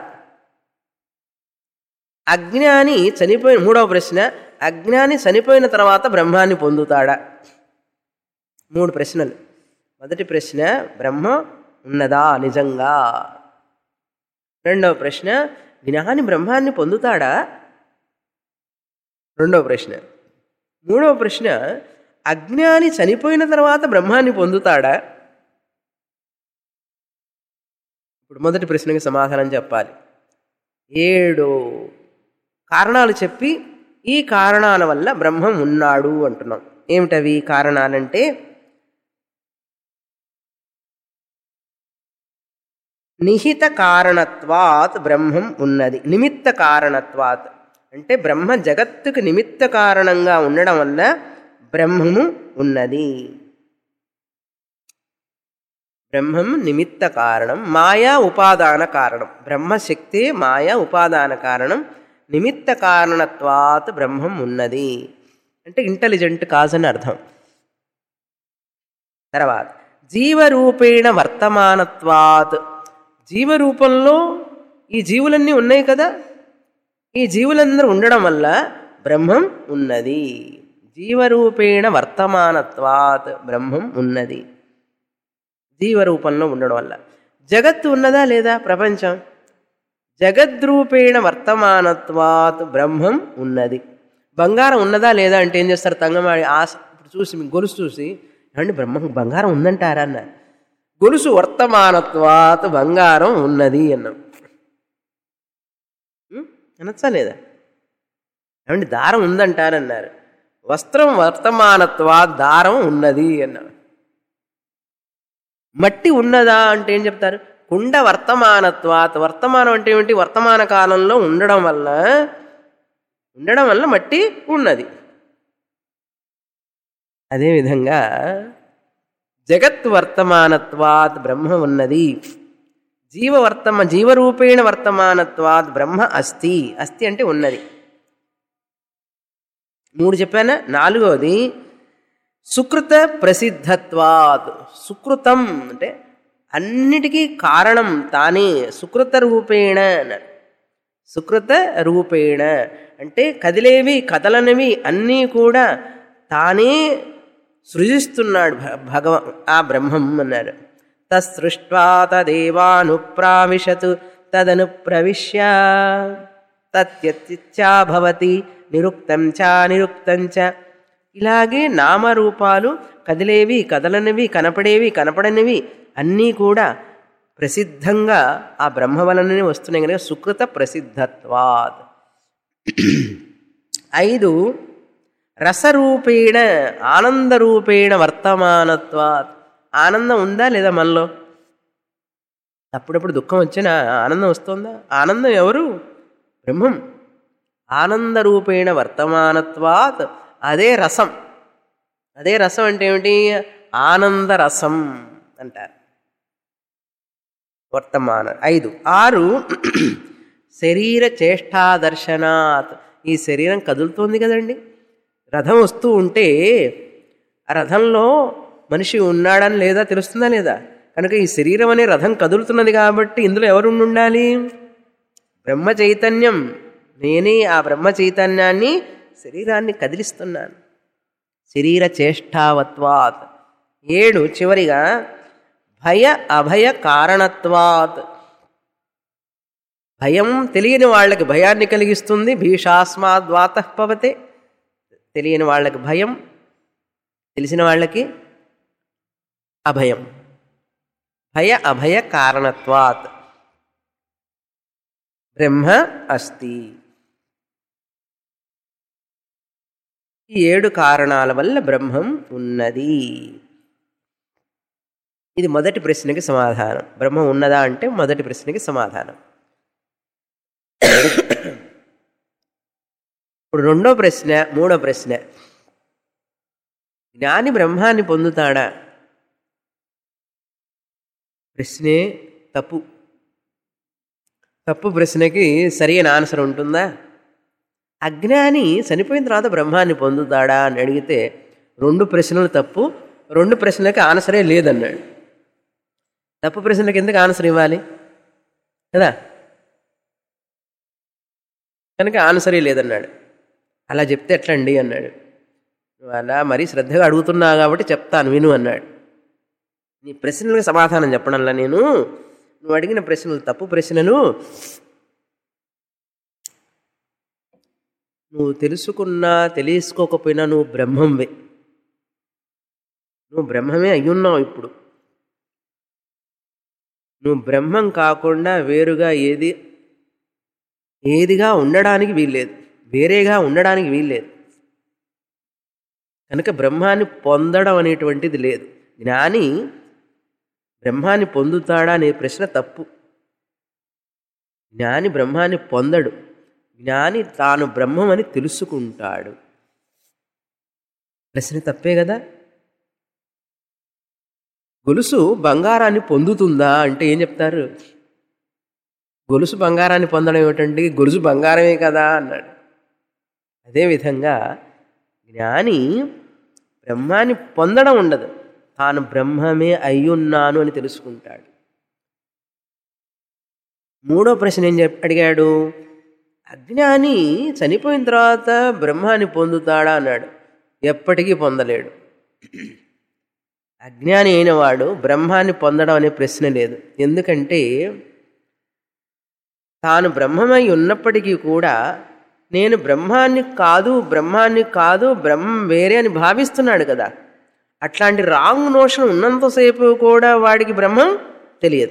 అజ్ఞాని చనిపోయిన మూడవ ప్రశ్న అజ్ఞాని చనిపోయిన తర్వాత బ్రహ్మాన్ని పొందుతాడా మూడు ప్రశ్నలు మొదటి ప్రశ్న బ్రహ్మ ఉన్నదా నిజంగా రెండవ ప్రశ్న జ్ఞాని బ్రహ్మాన్ని పొందుతాడా రెండవ ప్రశ్న మూడవ ప్రశ్న అజ్ఞాని చనిపోయిన తర్వాత బ్రహ్మాన్ని పొందుతాడా ఇప్పుడు మొదటి ప్రశ్నకి సమాధానం చెప్పాలి ఏడు కారణాలు చెప్పి ఈ కారణాల వల్ల బ్రహ్మం ఉన్నాడు అంటున్నాం ఏమిటవి కారణాలంటే నిహిత కారణత్వాత్ బ్రహ్మం ఉన్నది నిమిత్త కారణత్వాత్ అంటే బ్రహ్మ జగత్తుకు నిమిత్త కారణంగా ఉండడం వల్ల బ్రహ్మము ఉన్నది బ్రహ్మం నిమిత్త కారణం మాయా ఉపాదాన కారణం బ్రహ్మశక్తి మాయా ఉపాదాన కారణం నిమిత్త కారణత్వాత్ బ్రహ్మం ఉన్నది అంటే ఇంటెలిజెంట్ కాజని అర్థం తర్వాత జీవరూపేణ వర్తమానత్వాత్ జీవరూపంలో ఈ జీవులన్నీ ఉన్నాయి కదా ఈ జీవులందరూ ఉండడం వల్ల బ్రహ్మం ఉన్నది జీవరూపేణ వర్తమానత్వాత్ బ్రహ్మం ఉన్నది జీవరూపంలో ఉండడం వల్ల జగత్తు ఉన్నదా లేదా ప్రపంచం జగద్రూపేణ వర్తమానత్వాత్ బ్రహ్మం ఉన్నది బంగారం ఉన్నదా లేదా అంటే ఏం చేస్తారు తంగమాడి ఆశ ఇప్పుడు చూసి మీకు గొలుసు చూసి ఏమండి బ్రహ్మం బంగారం ఉందంటారా అన్న గొలుసు వర్తమానత్వాత్ బంగారం ఉన్నది అన్నాం ఉం? అనొచ్చా లేదా ఏమండి దారం ఉందంటారన్నారు వస్త్రం వర్తమానత్వాత్ దారం ఉన్నది అన్నారు మట్టి ఉన్నదా అంటే ఏం చెప్తారు కుండ వర్తమానత్వాత్ వర్తమానం అంటే ఏమిటి వర్తమాన కాలంలో ఉండడం వల్ల ఉండడం వల్ల మట్టి ఉన్నది అదేవిధంగా జగత్ వర్తమానత్వాత్ బ్రహ్మ ఉన్నది జీవ వర్తమ జీవరూపేణ వర్తమానత్వాత్ బ్రహ్మ అస్తి అస్తి అంటే ఉన్నది మూడు చెప్పానా నాలుగవది సుకృత ప్రసిద్ధత్వాత్ సుకృతం అంటే అన్నిటికీ కారణం తానే సుకృత రూపేణ అన్నాడు సుకృత రూపేణ అంటే కదిలేవి కదలనివి అన్నీ కూడా తానే సృజిస్తున్నాడు భ- భగవ ఆ బ్రహ్మం అన్నాడు తసృష్ట్వా తదేవానుప్రావిశతు తదను ప్రవిశ్య తత్యత్యా భవతి నిరుక్తం చ నిరుక్తం చ ఇలాగే నామరూపాలు కదిలేవి కదలనివి కనపడేవి కనపడనివి అన్నీ కూడా ప్రసిద్ధంగా ఆ బ్రహ్మ వలననే వస్తున్నాయి కనుక సుకృత ప్రసిద్ధత్వాత్ ఐదు రసరూపేణ ఆనందరూపేణ వర్తమానత్వాత్ ఆనందం ఉందా లేదా మనలో అప్పుడప్పుడు దుఃఖం వచ్చినా ఆనందం వస్తుందా ఆనందం ఎవరు బ్రహ్మం ఆనందరూపేణ వర్తమానత్వాత్ అదే రసం అదే రసం అంటే ఏమిటి ఆనందరసం అంటారు వర్తమాన ఐదు ఆరు శరీర చేష్టాదర్శనాత్ ఈ శరీరం కదులుతోంది కదండి రథం వస్తూ ఉంటే ఆ రథంలో మనిషి ఉన్నాడని లేదా తెలుస్తుందా లేదా కనుక ఈ శరీరం అనే రథం కదులుతున్నది కాబట్టి ఇందులో ఎవరు ఉండాలి బ్రహ్మ చైతన్యం నేనే ఆ బ్రహ్మ చైతన్యాన్ని శరీరాన్ని కదిలిస్తున్నాను శరీర చేష్టావత్వాత్ ఏడు చివరిగా భయ అభయ కారణత్వాత్ భయం తెలియని వాళ్ళకి భయాన్ని కలిగిస్తుంది భీషాస్మాద్వాత పవతే తెలియని వాళ్ళకి భయం తెలిసిన వాళ్ళకి అభయం భయ అభయ కారణత్వాత్ బ్రహ్మ అస్తి ఈ ఏడు కారణాల వల్ల బ్రహ్మం ఉన్నది ఇది మొదటి ప్రశ్నకి సమాధానం బ్రహ్మం ఉన్నదా అంటే మొదటి ప్రశ్నకి సమాధానం ఇప్పుడు రెండో ప్రశ్న మూడో ప్రశ్న జ్ఞాని బ్రహ్మాన్ని పొందుతాడా ప్రశ్నే తప్పు తప్పు ప్రశ్నకి సరైన ఆన్సర్ ఉంటుందా అజ్ఞాని చనిపోయిన తర్వాత బ్రహ్మాన్ని పొందుతాడా అని అడిగితే రెండు ప్రశ్నలు తప్పు రెండు ప్రశ్నలకి ఆన్సరే లేదన్నాడు తప్పు ప్రశ్నలకు ఎందుకు ఆన్సర్ ఇవ్వాలి కదా కనుక ఆన్సరే లేదన్నాడు అలా చెప్తే ఎట్లండి అన్నాడు నువ్వు అలా మరీ శ్రద్ధగా అడుగుతున్నావు కాబట్టి చెప్తాను విను అన్నాడు నీ ప్రశ్నలకు సమాధానం చెప్పడంలా నేను నువ్వు అడిగిన ప్రశ్నలు తప్పు ప్రశ్నలు నువ్వు తెలుసుకున్నా తెలుసుకోకపోయినా నువ్వు బ్రహ్మంవే నువ్వు బ్రహ్మమే అయ్యున్నావు ఇప్పుడు నువ్వు బ్రహ్మం కాకుండా వేరుగా ఏది ఏదిగా ఉండడానికి వీల్లేదు వేరేగా ఉండడానికి వీల్లేదు కనుక బ్రహ్మాన్ని పొందడం అనేటువంటిది లేదు జ్ఞాని బ్రహ్మాన్ని పొందుతాడా అనే ప్రశ్న తప్పు జ్ఞాని బ్రహ్మాన్ని పొందడు జ్ఞాని తాను బ్రహ్మం అని తెలుసుకుంటాడు ప్రశ్న తప్పే కదా గొలుసు బంగారాన్ని పొందుతుందా అంటే ఏం చెప్తారు గొలుసు బంగారాన్ని పొందడం ఏమిటండి గొలుసు బంగారమే కదా అన్నాడు అదేవిధంగా జ్ఞాని బ్రహ్మాన్ని పొందడం ఉండదు తాను బ్రహ్మమే అయ్యున్నాను అని తెలుసుకుంటాడు మూడో ప్రశ్న ఏం చెప్ అడిగాడు అజ్ఞాని చనిపోయిన తర్వాత బ్రహ్మాన్ని పొందుతాడా అన్నాడు ఎప్పటికీ పొందలేడు అజ్ఞాని అయిన వాడు బ్రహ్మాన్ని పొందడం అనే ప్రశ్న లేదు ఎందుకంటే తాను బ్రహ్మమై ఉన్నప్పటికీ కూడా నేను బ్రహ్మాన్ని కాదు బ్రహ్మాన్ని కాదు బ్రహ్మం వేరే అని భావిస్తున్నాడు కదా అట్లాంటి రాంగ్ నోషన్ ఉన్నంతసేపు కూడా వాడికి బ్రహ్మం తెలియదు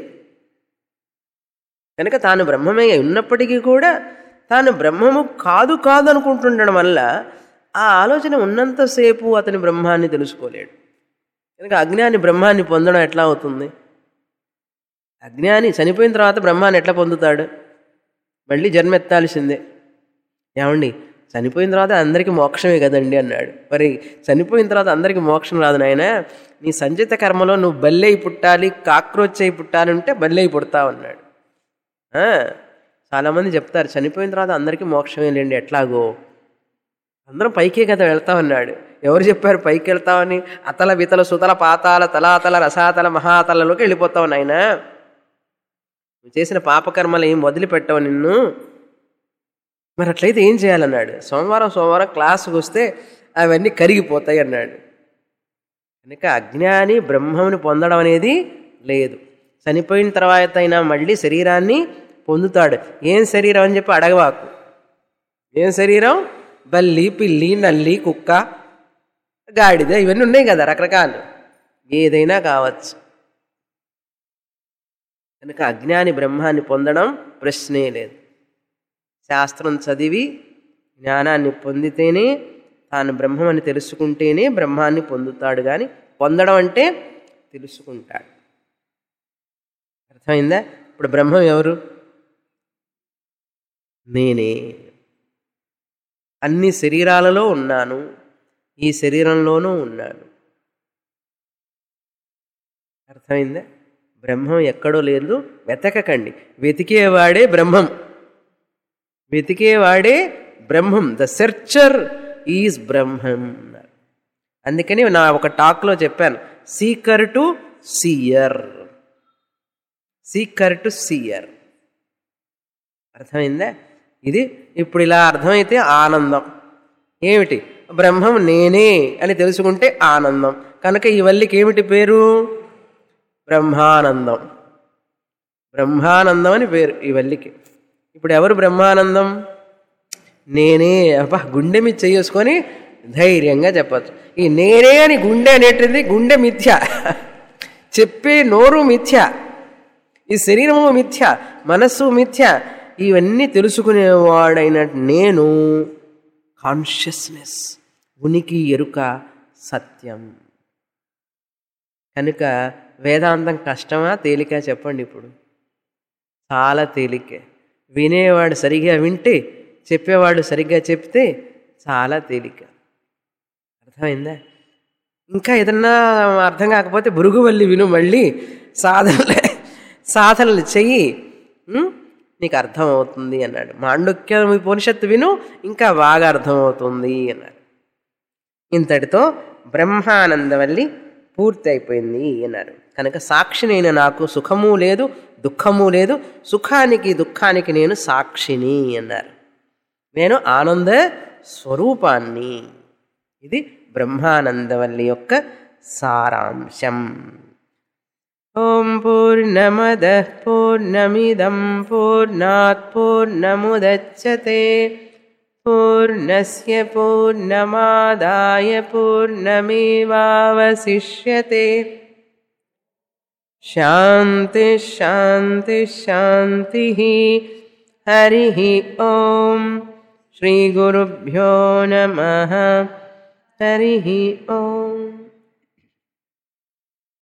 కనుక తాను బ్రహ్మమే ఉన్నప్పటికీ కూడా తాను బ్రహ్మము కాదు కాదు అనుకుంటుండడం వల్ల ఆ ఆలోచన ఉన్నంతసేపు అతని బ్రహ్మాన్ని తెలుసుకోలేడు కనుక అజ్ఞాని బ్రహ్మాన్ని పొందడం ఎట్లా అవుతుంది అజ్ఞాని చనిపోయిన తర్వాత బ్రహ్మాన్ని ఎట్లా పొందుతాడు మళ్ళీ జన్మెత్తాల్సిందే ఏమండి చనిపోయిన తర్వాత అందరికీ మోక్షమే కదండి అన్నాడు మరి చనిపోయిన తర్వాత అందరికీ మోక్షం రాదు నాయన నీ సంచిత కర్మలో నువ్వు బల్లెయి పుట్టాలి కాక్రోచ్ అయి పుట్టాలి అంటే బల్లెయి పుడతావు అన్నాడు చాలామంది చెప్తారు చనిపోయిన తర్వాత అందరికీ మోక్షమే లేండి ఎట్లాగో అందరం పైకే కదా వెళ్తామన్నాడు ఎవరు చెప్పారు పైకి వెళ్తామని అతల వితల సుతల పాతాల తలాతల రసాతల మహాతలలోకి వెళ్ళిపోతావు నాయన నువ్వు చేసిన పాపకర్మలు ఏం వదిలిపెట్టవు నిన్ను మరి అట్లయితే ఏం చేయాలన్నాడు సోమవారం సోమవారం క్లాసుకు వస్తే అవన్నీ కరిగిపోతాయి అన్నాడు కనుక అజ్ఞాని బ్రహ్మముని పొందడం అనేది లేదు చనిపోయిన తర్వాత అయినా మళ్ళీ శరీరాన్ని పొందుతాడు ఏం శరీరం అని చెప్పి అడగవాకు ఏం శరీరం బల్లి పిల్లి నల్లి కుక్క గాడిద ఇవన్నీ ఉన్నాయి కదా రకరకాలు ఏదైనా కావచ్చు కనుక అజ్ఞాని బ్రహ్మాన్ని పొందడం ప్రశ్నే లేదు శాస్త్రం చదివి జ్ఞానాన్ని పొందితేనే తాను బ్రహ్మమని తెలుసుకుంటేనే బ్రహ్మాన్ని పొందుతాడు కానీ పొందడం అంటే తెలుసుకుంటాడు అర్థమైందా ఇప్పుడు బ్రహ్మం ఎవరు నేనే అన్ని శరీరాలలో ఉన్నాను ఈ శరీరంలోనూ ఉన్నాను అర్థమైందా బ్రహ్మం ఎక్కడో లేదు వెతకకండి వెతికేవాడే బ్రహ్మం వెతికేవాడే బ్రహ్మం ద సెర్చర్ ఈజ్ బ్రహ్మం అందుకని నా ఒక టాక్లో చెప్పాను seeker to seer seeker to seer అర్థమైందా ఇది ఇప్పుడు ఇలా అర్థమైతే ఆనందం ఏమిటి బ్రహ్మం నేనే అని తెలుసుకుంటే ఆనందం కనుక ఈ వల్లికి ఏమిటి పేరు బ్రహ్మానందం బ్రహ్మానందం అని పేరు ఈ వల్లికి ఇప్పుడు ఎవరు బ్రహ్మానందం నేనే అబ్బా గుండె మీద చేసుకొని ధైర్యంగా చెప్పచ్చు ఈ నేనే అని గుండె అనేటిది గుండె మిథ్య చెప్పే నోరు మిథ్య ఈ శరీరము మిథ్య మనస్సు మిథ్య ఇవన్నీ తెలుసుకునేవాడైన నేను కాన్షియస్నెస్ ఉనికి ఎరుక సత్యం కనుక వేదాంతం కష్టమా తేలిక చెప్పండి ఇప్పుడు చాలా తేలికే వినేవాడు సరిగ్గా వింటే చెప్పేవాడు సరిగ్గా చెప్తే చాలా తేలిక అర్థమైందా ఇంకా ఏదన్నా అర్థం కాకపోతే బురుగువల్లి విను మళ్ళీ సాధనలే సాధనలు చెయ్యి ఉం? నీకు అర్థమవుతుంది అన్నాడు మాండుక్య ఉపనిషత్తు విను ఇంకా బాగా అర్థమవుతుంది అన్నాడు ఇంతటితో బ్రహ్మానందవల్లి పూర్తి అయిపోయింది అన్నారు కనుక సాక్షినైన నాకు సుఖము లేదు దుఃఖము లేదు సుఖానికి దుఃఖానికి నేను సాక్షిని అన్నారు నేను ఆనంద స్వరూపాన్ని ఇది బ్రహ్మానందవల్లి యొక్క సారాంశం ఓం పూర్ణమద పూర్ణమిదం పూర్ణాత్ పూర్ణముదచ్చతే పూర్ణస్య పూర్ణమాదాయ పూర్ణమేవావశిష్యతే శాంతి శాంతి శాంతి హరి ఓం శ్రీ గురుభ్యో నమ హరి ఓం